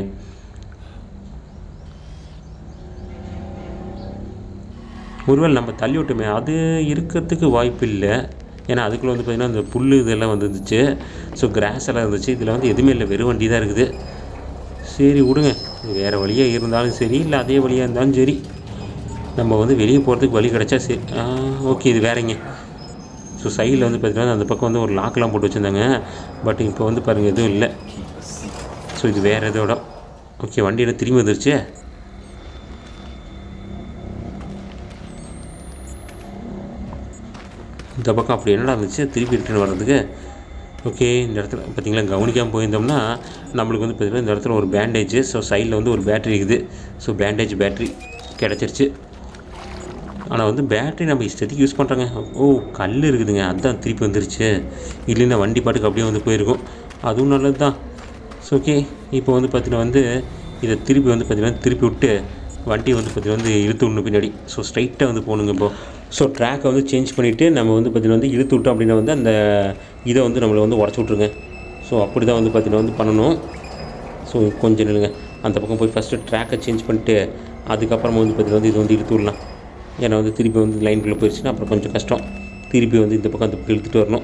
ஒருவேளை நம்ம தள்ளி விட்டோமே அது இருக்கிறதுக்கு வாய்ப்பு இல்லை ஏன்னா அதுக்குள்ளே வந்து பார்த்திங்கன்னா இந்த புல் இதெல்லாம் வந்துருந்துச்சு ஸோ கிராஸ் எல்லாம் இருந்துச்சு இதில் வந்து எதுவுமே இல்லை வெறும் வண்டி தான் இருக்குது சரி விடுங்க வேறு வழியாக இருந்தாலும் சரி இல்லை அதே வழியாக இருந்தாலும் சரி நம்ம வந்து வெளியே போகிறதுக்கு வழி கிடச்சா சரி ஓகே இது வேறங்க ஸோ சைடில் வந்து பார்த்தீங்கன்னா அந்த பக்கம் வந்து ஒரு லாக்லாம் போட்டு வச்சுருந்தாங்க பட் இப்போ வந்து பாருங்கள் எதுவும் இல்லை ஸோ இது வேறு இதோட ஓகே வண்டி என்ன திரும்பி வந்துருச்சு இந்த பக்கம் அப்படி என்னடா இருந்துச்சு திருப்பி ரிட்டர்ன் வர்றதுக்கு ஓகே இந்த இடத்துல பார்த்தீங்களா கவனிக்காமல் போயிருந்தோம்னா நம்மளுக்கு வந்து பார்த்திங்கன்னா இந்த இடத்துல ஒரு பேண்டேஜ் ஸோ சைடில் வந்து ஒரு பேட்டரி இருக்குது ஸோ பேண்டேஜ் பேட்டரி கிடச்சிருச்சு ஆனால் வந்து பேட்டரி நம்ம இஷ்டத்துக்கு யூஸ் பண்ணுறாங்க ஓ கல் இருக்குதுங்க அதுதான் திருப்பி வந்துருச்சு இல்லைன்னா வண்டி பாட்டுக்கு அப்படியே வந்து போயிருக்கும் அதுவும் நல்லது தான் ஸோ ஓகே இப்போ வந்து பார்த்தீங்கன்னா வந்து இதை திருப்பி வந்து பார்த்தீங்கன்னா திருப்பி விட்டு வண்டி வந்து பார்த்தீங்கன்னா வந்து இழுத்து விடணும் பின்னாடி ஸோ ஸ்ட்ரைட்டாக வந்து போகணுங்க இப்போ ஸோ ட்ராக்கை வந்து சேஞ்ச் பண்ணிவிட்டு நம்ம வந்து பார்த்தீங்கன்னா வந்து இழுத்து விட்டோம் அப்படின்னா வந்து அந்த இதை வந்து நம்மளை வந்து உடச்சி விட்ருங்க ஸோ அப்படி தான் வந்து பார்த்தீங்கன்னா வந்து பண்ணணும் ஸோ கொஞ்சம் நில்லுங்க அந்த பக்கம் போய் ஃபஸ்ட்டு ட்ராக்கை சேஞ்ச் பண்ணிட்டு அதுக்கப்புறமா வந்து பார்த்தீங்கன்னா வந்து இது வந்து இழுத்து விடலாம் ஏன்னா வந்து திருப்பி வந்து லைனுக்குள்ளே போயிடுச்சுன்னா அப்புறம் கொஞ்சம் கஷ்டம் திருப்பி வந்து இந்த பக்கம் அந்த பக்கம் இழுத்துட்டு வரணும்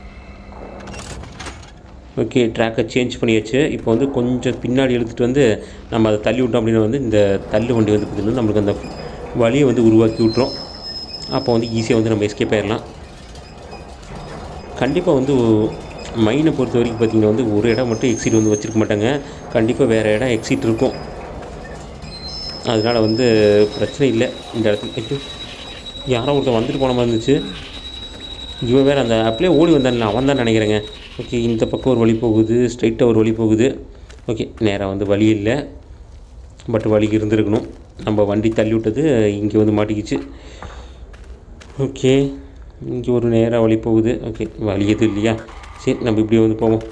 ஓகே ட்ராக்கை சேஞ்ச் பண்ணியாச்சு இப்போ வந்து கொஞ்சம் பின்னாடி இழுத்துட்டு வந்து நம்ம அதை தள்ளி விட்டோம் அப்படின்னா வந்து இந்த தள்ளு வண்டி வந்து பார்த்திங்கன்னா நம்மளுக்கு அந்த வழியை வந்து உருவாக்கி விட்ரும் அப்போ வந்து ஈஸியாக வந்து நம்ம எஸ்கேப் ஆயிடலாம் கண்டிப்பாக வந்து மைனை பொறுத்த வரைக்கும் பார்த்திங்கன்னா வந்து ஒரு இடம் மட்டும் எக்ஸிட் வந்து வச்சுருக்க மாட்டாங்க கண்டிப்பாக வேறு இடம் எக்ஸிட் இருக்கும் அதனால் வந்து பிரச்சனை இல்லை இந்த இடத்துல ஐயோ, யாரோ ஒருத்தன் வந்துட்டு போன மாதிரி இருந்துச்சு இவன் வேறு அந்த அப்படியே ஓடி வந்தான்ல அவன் தான் நினைக்கிறேங்க ஓகே இந்த பக்கம் ஒரு வழி போகுது ஸ்ட்ரைட்டாக ஒரு வழி போகுது ஓகே நேராக வந்து வழி இல்லை பட் வழி இருந்திருக்கணும் நம்ம வண்டி தள்ளி விட்டது இங்கே வந்து மாட்டிக்கிச்சு ஓகே இங்கே ஒரு நேராக வழி போகுது ஓகே வழி எதுவும் இல்லையா சரி நம்ம இப்படியே வந்து போவோம்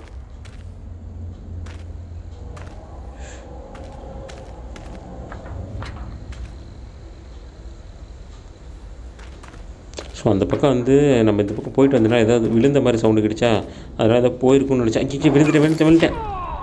ஸோ அந்த பக்கம் வந்து நம்ம இந்த பக்கம் போயிட்டு வந்தோம்னா ஏதாவது விழுந்த மாதிரி சவுண்டு கிடைச்சா அதனால் ஏதாவது போயிருக்கும்னு நினச்சேன் அங்கே விழுந்துட்டேன் விழுந்துட்டேன் விழுந்துட்டேன்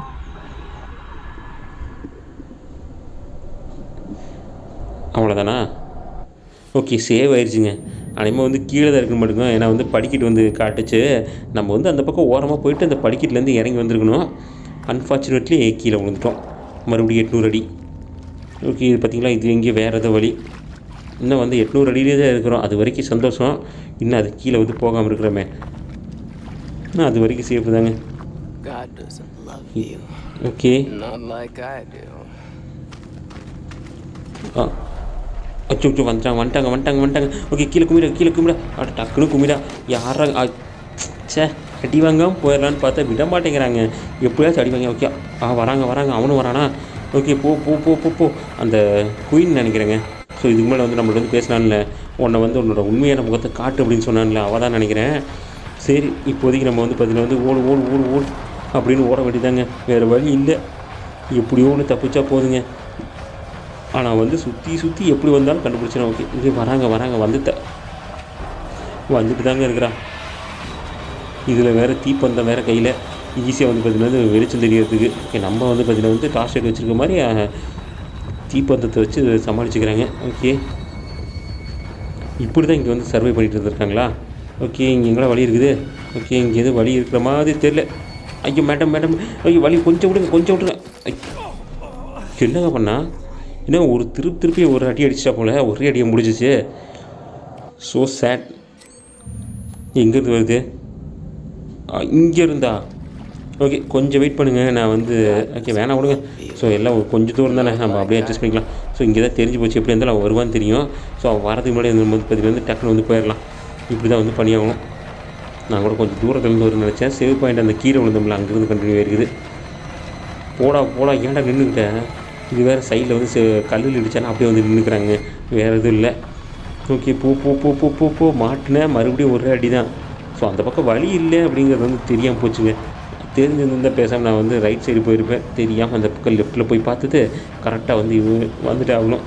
அவ்வளோதானா ஓகே சேவ் ஆயிடுச்சுங்க அனைமா வந்து கீழே தான் இருக்க மாட்டேங்க ஏன்னா வந்து படிக்கட்டு வந்து காட்டுச்சு நம்ம வந்து அந்த பக்கம் ஓரமாக போயிட்டு அந்த படிக்கட்டுலேருந்து இறங்கி வந்திருக்கணும் அன்ஃபார்ச்சுனேட்லி கீழே விழுந்துட்டோம் மறுபடியும் எட்நூறு அடி ஓகே இது பார்த்தீங்களா இது எங்கேயோ வேறு ஏதோ வழி இன்னும் வந்து எட்நூறு அடியிலே தான் இருக்கிறோம் அது வரைக்கும் சந்தோஷம் இன்னும் அது கீழே வந்து போகாமல் இருக்கிறோமே இன்னும் அது வரைக்கும் சேஃப் தாங்க God doesn't love you. Okay Not like I do. ஆ அச்சோ அச்சோ வந்துட்டாங்க வந்துட்டாங்க வந்துட்டாங்க வந்துட்டாங்க ஓகே கீழே குமிடா கீழே குமிடா அட டக்குனு குமிடா யாரா ஆ, ச்சே அடி வாங்காமல் போயிடலான்னு பார்த்தா விட மாட்டேங்கிறாங்க எப்படியாச்சும் அடி வாங்க ஓகே ஆ வராங்க வராங்க அவனும் வரானா ஓகே போ போ போ போ போ அந்த குயின் நினைக்கிறேங்க ஸோ இதுக்கு மேலே வந்து நம்மள்ட்ட வந்து பேசினான்ல உன்னை வந்து உன்னோட உண்மையான முகத்தை காட்டு அப்படின்னு சொன்னான்ல அவள் தான் நினைக்கிறேன் சரி இப்போதைக்கு நம்ம வந்து பார்த்தீங்கன்னா வந்து ஓடு ஓடு ஓடு ஓடு அப்படின்னு ஓட வேண்டியதாங்க வேறு வழி இல்லை எப்படியோ ஒன்று தப்பிச்சா போதுங்க ஆனால் வந்து சுற்றி சுற்றி எப்படி வந்தாலும் கண்டுபிடிச்சிடும் ஓகே இங்கே வராங்க வராங்க வந்துட்ட வந்துட்டு தாங்க இருக்கிறா இதில் வேறு தீப்பந்தம் வேறு கையில் ஈஸியாக வந்து பார்த்தீங்கன்னா வெளிச்சம் தெரியறதுக்கு ஓகே நம்ம வந்து பார்த்தீங்கன்னா வந்து டார்ச் லைட் வச்சுருக்க மாதிரி அஹ், தீப்பந்தத்தை வச்சு சமாளிச்சுக்கிறாங்க ஓகே இப்படி தான் இங்கே வந்து சர்வை பண்ணிட்டு இருந்திருக்காங்களா ஓகே இங்கே எங்கடா வழி இருக்குது ஓகே இங்கே எதுவும் வழி இருக்கிற மாதிரி தெரில ஐயோ மேடம் மேடம் ஐயோ வழி கொஞ்சம் விடுங்க கொஞ்சம் விடுங்க ஐயோ என்னங்க பண்ணா என்ன ஒரு திருப்பி திருப்பி ஒரு அடி அடிச்சிட்டா போல ஒரே அடியை முடிஞ்சிச்சு ஸோ சேட் எங்கேருந்து வருது இங்கே இருந்தா ஓகே கொஞ்சம் வெயிட் பண்ணுங்கள் நான் வந்து ஓகே வேணாம் விடுங்க ஸோ எல்லாம் ஒரு கொஞ்சம் தூரம் தானே நம்ம அப்படியே அட்ஜஸ்ட் பண்ணிக்கலாம் ஸோ இங்கே தான் தெரிஞ்சு போச்சு எப்படி இருந்தாலும் அவன் வருவான்னு தெரியும் ஸோ அவன் வரதுக்கு முன்னாடி வந்து பார்த்தீங்கன்னா வந்து டக்குனு வந்து போயிடலாம் இப்படி தான் வந்து பண்ணியாகணும் நான் கூட கொஞ்சம் தூரத்துலேருந்து வரும்னு நினச்சேன் சேவ் பாயிண்ட் அந்த கீழே விழுந்தோம்ல அங்கேருந்து கண்டினியூ இருக்குது போடா போடா ஏன்டா நின்றுக்கிட்டேன் இது வேறு சைடில் வந்து செ- கல்லில் இடிச்சாலும் அப்படியே வந்து நின்றுக்கிறாங்க வேறு எதுவும் இல்லை ஓகே போ போ போ போ போ போ மாட்டினேன் மறுபடியும் ஒரே அடி தான் ஸோ அந்த பக்கம் வழி இல்லை அப்படிங்கிறது வந்து தெரியாமல் போச்சுங்க தெரிஞ்சிருந்தா பேசாமல் நான் வந்து ரைட் சைடு போயிருப்பேன் தெரியாமல் அந்த பக்கம் லெஃப்ட்டில் போய் பார்த்துட்டு கரெக்டாக வந்து இவ வந்துட்டு ஆகணும்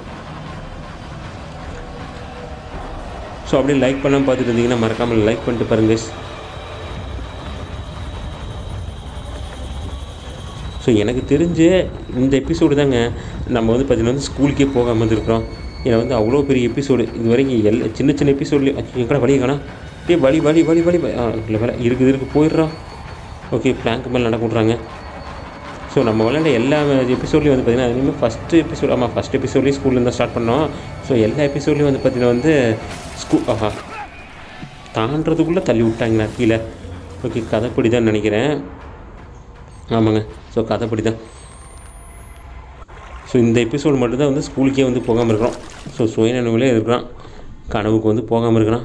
ஸோ அப்படியே லைக் பண்ணாமல் பார்த்துட்டு இருந்தீங்கன்னா மறக்காமல் லைக் பண்ணிட்டு பாருங்க guys. ஸோ எனக்கு தெரிஞ்சு இந்த எபிசோடு தாங்க நம்ம வந்து பார்த்தீங்கன்னா வந்து ஸ்கூலுக்கே போகாமல் இருந்திருக்கிறோம் ஏன்னா வந்து அவ்வளோ பெரிய எபிசோடு இது வரைக்கும் எல்லா சின்ன சின்ன எபிசோட்லேயும் எங்கடா வழி காணா டே வழி வழி வழி வழி வழி. ஆ இல்லை வேலை இருக்குது இருக்கு போயிடுறா ஓகே பிளாங்க் மேலே நடக்க விட்றாங்க ஸோ நம்ம விளையாண்ட எல்லா எபிசோட்லேயும் வந்து பார்த்திங்கன்னா இனிமேல் ஃபஸ்ட்டு எபிசோட் ஆமாம் ஃபஸ்ட் எபிசோட்லேயும் ஸ்கூல்லேருந்து தான் ஸ்டார்ட் பண்ணோம் ஸோ எல்லா எபிசோட்லேயும் வந்து பார்த்திங்கன்னா வந்து ஸ்கூ ஆஹா தாண்டதுக்குள்ளே தள்ளி விட்டாங்கண்ணா கீழே ஓகே கதைப்படி தான் நினைக்கிறேன் ஆமாங்க ஸோ கதைப்படி தான் ஸோ இந்த எபிசோடு மட்டும்தான் வந்து ஸ்கூலுக்கே வந்து போகாமல் இருக்கிறோம் ஸோ சுயநினைவிலே இருக்கிறான் கனவுக்கு வந்து போகாமல் இருக்கிறான்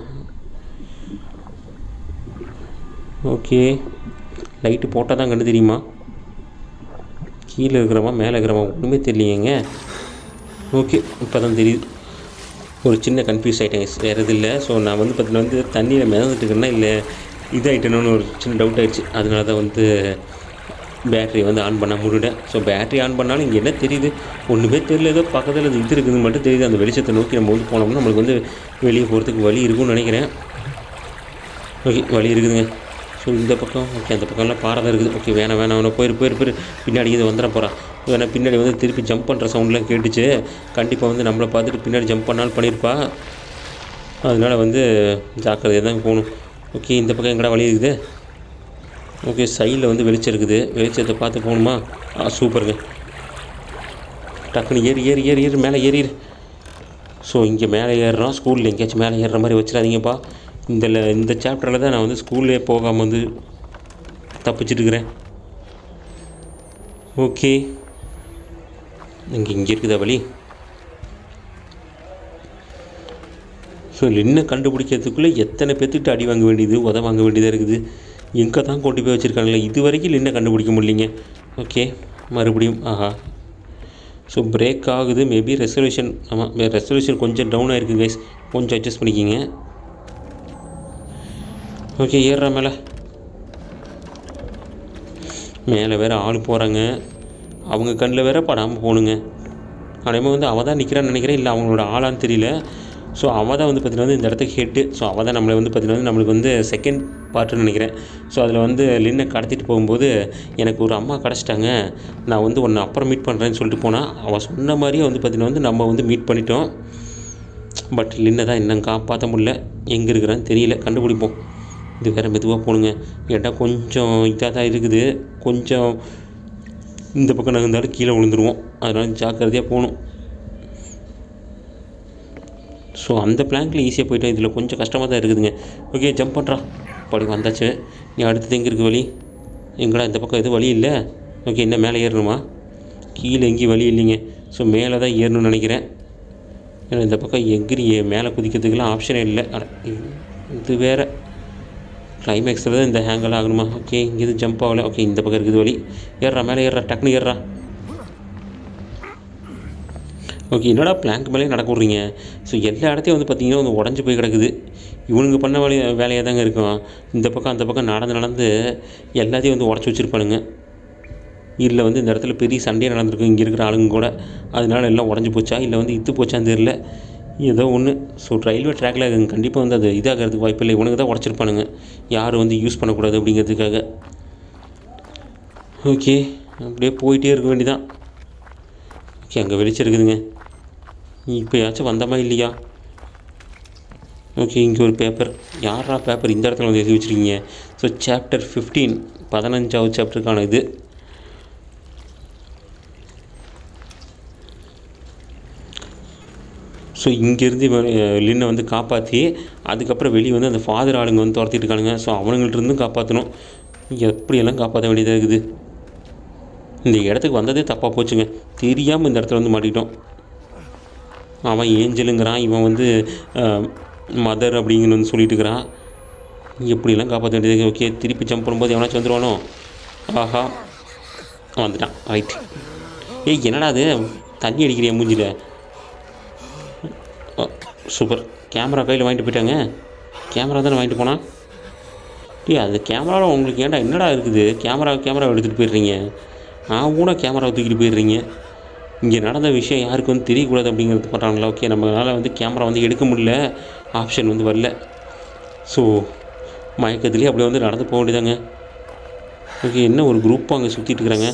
ஓகே லைட்டு போட்டால் தான் கண்டு தெரியுமா கீழே இருக்கிறவா மேலே இருக்கிறவா ஒன்றுமே தெரியலையேங்க ஓகே இப்போ தான் தெரியுது ஒரு சின்ன கன்ஃபியூஸ் ஆகிட்டேன் வேறு எதுவும் இல்லை ஸோ நான் வந்து பார்த்தீங்கன்னா வந்து தண்ணியில் மிதந்துட்டு இருக்கேன்னா இல்லை இதாகிட்டேனோன்னு ஒரு சின்ன டவுட் ஆயிடுச்சு அதனால தான் வந்து பேட்டரி வந்து ஆன் பண்ண முடியல ஸோ பேட்டரி ஆன் பண்ணாலும் இங்கே என்ன தெரியுது ஒன்றுமே தெரியல ஏதோ பக்கத்தில் இது இருக்குதுன்னு மட்டும் தெரியுது அந்த வெளிச்சத்தை நோக்கி நம்ம வந்து போனோம்னா நம்மளுக்கு வந்து வெளியே போகிறதுக்கு வழி இருக்கும்னு நினைக்கிறேன் ஓகே வழி இருக்குதுங்க ஸோ இந்த பக்கம் ஓகே அந்த பக்கம்லாம் பாறை தான் இருக்குது ஓகே வேணாம் வேணாம் வேணாம் போயிரு போயிரு போயிரு பின்னாடி இது வந்துட போகிறான் ஏன்னா பின்னாடி வந்து திருப்பி ஜம்ப் பண்ணுற சவுண்ட்லாம் கேட்டுச்சு கண்டிப்பாக வந்து நம்மளை பார்த்துட்டு பின்னாடி ஜம்ப் பண்ணாலும் பண்ணியிருப்பா அதனால் வந்து ஜாக்கிரதையாக தான் போகணும் ஓகே இந்த பக்கம் எங்கடா வழி இருக்குது ஓகே சைடில் வந்து வெளிச்சம் இருக்குது வெளிச்சத்தை பார்த்து போகணுமா ஆ சூப்பருங்க டக்குன்னு ஏறி ஏறி ஏறி ஏறி மேலே ஏறிடு ஸோ இங்கே மேலே ஏறுறோம் ஸ்கூலில் எங்கேயாச்சும் மேலே ஏறுற மாதிரி வச்சிடாதீங்கப்பா இந்த ல- இந்த சாப்டரில் தான் நான் வந்து ஸ்கூல்லே போகாமல் வந்து தப்பிச்சிட்டு இருக்கிறேன் ஓகே இங்கே இங்கே இருக்குதா வழி ஸோ லின்னை கண்டுபிடிக்கிறதுக்குள்ளே எத்தனை பேர்த்துக்கிட்ட அடி வாங்க வேண்டியது உத வாங்க வேண்டியதாக இருக்குது எங்கே தான் கொண்டு போய் வச்சுருக்காங்களே இது வரைக்கும் லின்னை கண்டுபிடிக்க முடியலைங்க ஓகே மறுபடியும் ஆஹா ஸோ பிரேக் ஆகுது மேபி ரெசல்யூஷன் ஆமாம் ரெசல்யூஷன் கொஞ்சம் டவுன் ஆகிருக்கு கைஸ் கொஞ்சம் அட்ஜஸ்ட் பண்ணிக்கிங்க ஓகே ஏறுறா மேலே மேலே வேறு ஆள் போகிறாங்க அவங்க கண்ணில் வேற படாமல் போகணுங்க அதேமாதிரி வந்து அவள் தான் நிற்கிறான்னு நினைக்கிறேன் இல்லை அவங்களோட ஆளான்னு தெரியல ஸோ அவள் தான் வந்து பார்த்தீங்கன்னா வந்து இந்த இடத்துக்கு ஹெட்டு ஸோ அவள் தான் நம்மளை வந்து பார்த்தீங்கன்னா வந்து நம்மளுக்கு வந்து செகண்ட் பார்ட்டுன்னு நினைக்கிறேன் ஸோ அதில் வந்து லின்னை கடத்திட்டு போகும்போது எனக்கு ஒரு அம்மா கிடச்சிட்டாங்க நான் வந்து ஒன்று அப்புறம் மீட் பண்ணுறேன்னு சொல்லிட்டு போனால் அவள் சொன்ன மாதிரியே வந்து பார்த்தீங்கன்னா வந்து நம்ம வந்து மீட் பண்ணிட்டோம் பட் லின்னை தான் இன்னும் காப்பாற்ற முடியல எங்கே இருக்கிறான்னு தெரியல கண்டுபிடிப்போம் இது வேறு மெதுவாக போகணுங்க இடம் கொஞ்சம் இதாக தான் இருக்குது கொஞ்சம் இந்த பக்கம் நகர்ந்தாலும் கீழே விழுந்துருவோம் அதனால் ஜாக்கிரதையாக போகணும் ஸோ அந்த பிளாங்க்கில் ஈஸியாக போயிட்டோம் இதில் கொஞ்சம் கஷ்டமாக தான் இருக்குதுங்க ஓகே ஜம்ப் பண்ணுறா படி வந்தாச்சு நீ அடுத்தது எங்கே இருக்குது வழி எங்கடா இந்த பக்கம் எதுவும் வழி இல்லை ஓகே என்ன மேலே ஏறணுமா கீழே எங்கேயும் வழி இல்லைங்க ஸோ மேலே தான் ஏறணும்னு நினைக்கிறேன் ஏன்னா இந்த பக்கம் எகிரி மேலே குதிக்கிறதுக்கெல்லாம் ஆப்ஷனே இல்லை அட, இது- இது வேறு கிளைமேக்ஸில் தான் இந்த ஹேங்கெல்லாம் ஆகணுமா ஓகே இங்கே எதுவும் ஜம்ப் ஆகலை ஓகே இந்த பக்கம் இருக்குது வழி ஏறுறா மேலே ஏறுறா டக்குன்னு ஏறுறா ஓகே என்னடா பிளாங்க் மேலே நடக்க விட்றீங்க ஸோ எல்லா இடத்தையும் வந்து பார்த்தீங்கன்னா வந்து உடஞ்சி போய் கிடக்குது இவனுங்க பண்ண வேலைய வேலையாக தாங்க இருக்கும் இந்த பக்கம் அந்த பக்கம் நடந்து நடந்து எல்லாத்தையும் வந்து உடச்சி வச்சுருப்பானுங்க இல்லை வந்து இந்த இடத்துல பெரிய சண்டையே நடந்திருக்கும் இங்கே இருக்கிற ஆளுங்க கூட அதனால எல்லாம் உடஞ்சி போச்சா இல்லை வந்து இத்து போச்சான்னு தெரியல ஏதோ ஒன்று ஸோ ரயில்வே ட்ராக்கில் கண்டிப்பாக வந்து அது இதாகிறதுக்கு வாய்ப்பு இல்லை இவனுக்கு தான் உடச்சிருப்பானுங்க யாரும் வந்து யூஸ் பண்ணக்கூடாது அப்படிங்கிறதுக்காக ஓகே அப்படியே போயிட்டே இருக்க வேண்டியதான் ஓகே அங்கே வெளிச்சம் இருக்குதுங்க இப்போயாச்சும் வந்தமா இல்லையா ஓகே இங்கே ஒரு பேப்பர் யாரா பேப்பர் இந்த இடத்துல வந்து எழுதி வச்சுருக்கீங்க ஸோ சாப்டர் ஃபிஃப்டீன் பதினஞ்சாவது சாப்டருக்கான இது ஸோ இங்கேருந்து இவன் அஹ், லின்னை வந்து காப்பாற்றி அதுக்கப்புறம் வெளியே வந்து அந்த ஃபாதர் ஆளுங்க வந்து துரத்திட்டு இருக்கானுங்க ஸோ அவனுங்கள்ட்ட காப்பாற்றணும் எப்படியெல்லாம் காப்பாற்ற வேண்டியதாக இருக்குது இந்த இடத்துக்கு வந்ததே தப்பாக போச்சுங்க தெரியாமல் இந்த இடத்துல வந்து மாட்டிக்கிட்டோம் அவன் ஏஞ்சலுங்கிறான் இவன் வந்து மதர் அப்படிங்கன்னு வந்து சொல்லிட்டு இருக்கிறான் எப்படியெல்லாம் காப்பாற்ற வேண்டியது ஓகே திருப்பி ஜம்ப் பண்ணும்போது எவனாச்சும் வந்துடுவானோ ஆஹா வந்துட்டான் ரைட் ஏய் என்னடா அது தண்ணி அடிக்கிறியா மூஞ்சில சூப்பர் கேமரா கையில் வாங்கிட்டு போயிட்டாங்க கேமரா தானே வாங்கிட்டு போனான் டேய் அது கேமராவில் உங்களுக்கு ஏன்டா என்னடா இருக்குது கேமரா கேமரா எடுத்துகிட்டு போயிடுறீங்க நான் கூட கேமராவை தூக்கிட்டு போயிடுறீங்க இங்கே நடந்த விஷயம் யாருக்கு வந்து தெரியக்கூடாது அப்படிங்கிறது பண்ணுறாங்களா ஓகே நம்மளால் வந்து கேமரா வந்து எடுக்க முடியல ஆப்ஷன் வந்து வரல ஸோ மயக்கத்துலேயே அப்படியே வந்து நடந்து போக வேண்டியதாங்க ஓகே என்ன ஒரு குரூப் அங்கே சுற்றிட்டு இருக்கிறாங்க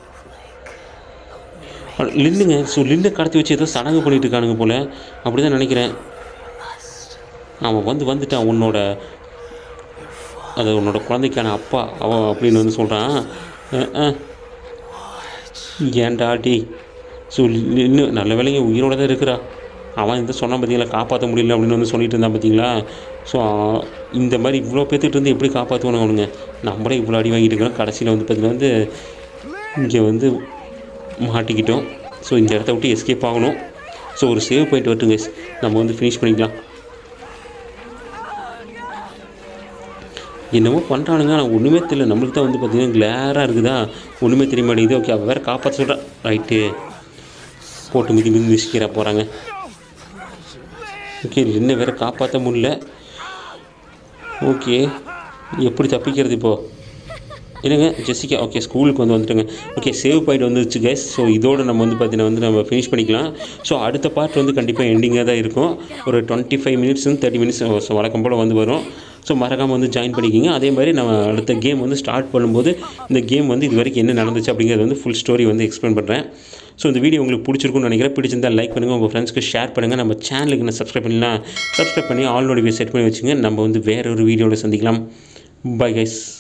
லின்னுங்க ஸோ லின்னை கடத்தி வச்சு ஏதோ சடங்கு பண்ணிட்டு இருக்கானுங்க போல் அப்படி தான் நினைக்கிறேன் அவன் வந்து வந்துட்டான் உன்னோட அது உன்னோட குழந்தைக்கான அப்பா அவன் அப்படின்னு வந்து சொல்கிறான் ஏன்டா டி ஸோ இன்னும் நல்ல வேலைங்க உயிரோட தான் இருக்கிறா அவன் இந்த சொன்னான் பார்த்தீங்களா காப்பாற்ற முடியல அப்படின்னு வந்து சொல்லிட்டு இருந்தான் பார்த்தீங்களா ஸோ இந்த மாதிரி இவ்வளோ பேத்துட்டு இருந்து எப்படி காப்பாற்றுவானு அவனுங்க நம்மளே இவ்வளோ அடி வாங்கிட்டு இருக்கிறோம் கடைசியில் வந்து பார்த்தீங்கன்னா வந்து இங்கே வந்து மாட்டிக்கிட்டோம் ஸோ இந்த இடத்த விட்டு எஸ்கேப் ஆகணும் ஸோ ஒரு சேவ் பாயிண்ட் வரட்டுங்க நம்ம வந்து ஃபினிஷ் பண்ணிக்கலாம் என்னமோ பண்ணுறானுங்க ஆனால் ஒன்றுமே தெரியல நம்மளுக்கு தான் வந்து பார்த்தீங்கன்னா கிளேராக இருக்குதா ஒன்றுமே தெரிய மாட்டேங்குது ஓகே அவள் வேறு காப்பாற்ற சொல்கிறா ரைட்டு போட்டு மிதி மிதி மிதிக்கிறா போகிறாங்க ஓகே என்ன வேறு காப்பாற்ற முடியல ஓகே எப்படி தப்பிக்கிறது இப்போது என்னங்க ஜெசிகா ஓகே ஸ்கூலுக்கு வந்து வந்துட்டுங்க ஓகே சேவ் பாயிண்ட் வந்துருச்சு கைஸ் ஸோ இதோட நம்ம வந்து பார்த்தீங்கன்னா வந்து நம்ம ஃபினிஷ் பண்ணிக்கலாம் ஸோ அடுத்த பார்ட் வந்து கண்டிப்பாக எண்டிங்காக தான் இருக்கும் ஒரு twenty five minutes thirty minutes so வழக்கம் போல் வந்து வரும் ஸோ மறக்காமல் வந்து ஜாயின் பண்ணிக்கிங்க அதே மாதிரி நம்ம அடுத்த கேம் வந்து ஸ்டார்ட் பண்ணும்போது இந்த கேம் வந்து இது வரைக்கும் என்ன நடந்துச்சு அப்படிங்கிறது வந்து ஃபுல் ஸ்டோரி வந்து எக்ஸ்பிளைன் பண்ணுறேன் ஸோ இந்த வீடியோ உங்களுக்கு பிடிச்சிருக்கும்னு நினைக்கிறேன் பிடிச்சிருந்தா லைக் பண்ணுங்கள் உங்கள் ஃப்ரெண்ட்ஸ்க்கு ஷேர் பண்ணுங்கள் நம்ம சேனலுக்கு நான் சப்ஸ்கிரைப் பண்ணலாம் சப்ஸ்கிரைப் பண்ணி ஆல் நோட்டிஃபிகேஷன் செட் பண்ணி வச்சுங்க நம்ம வந்து வேற ஒரு வீடியோவில் சந்திக்கலாம் பை கைஸ்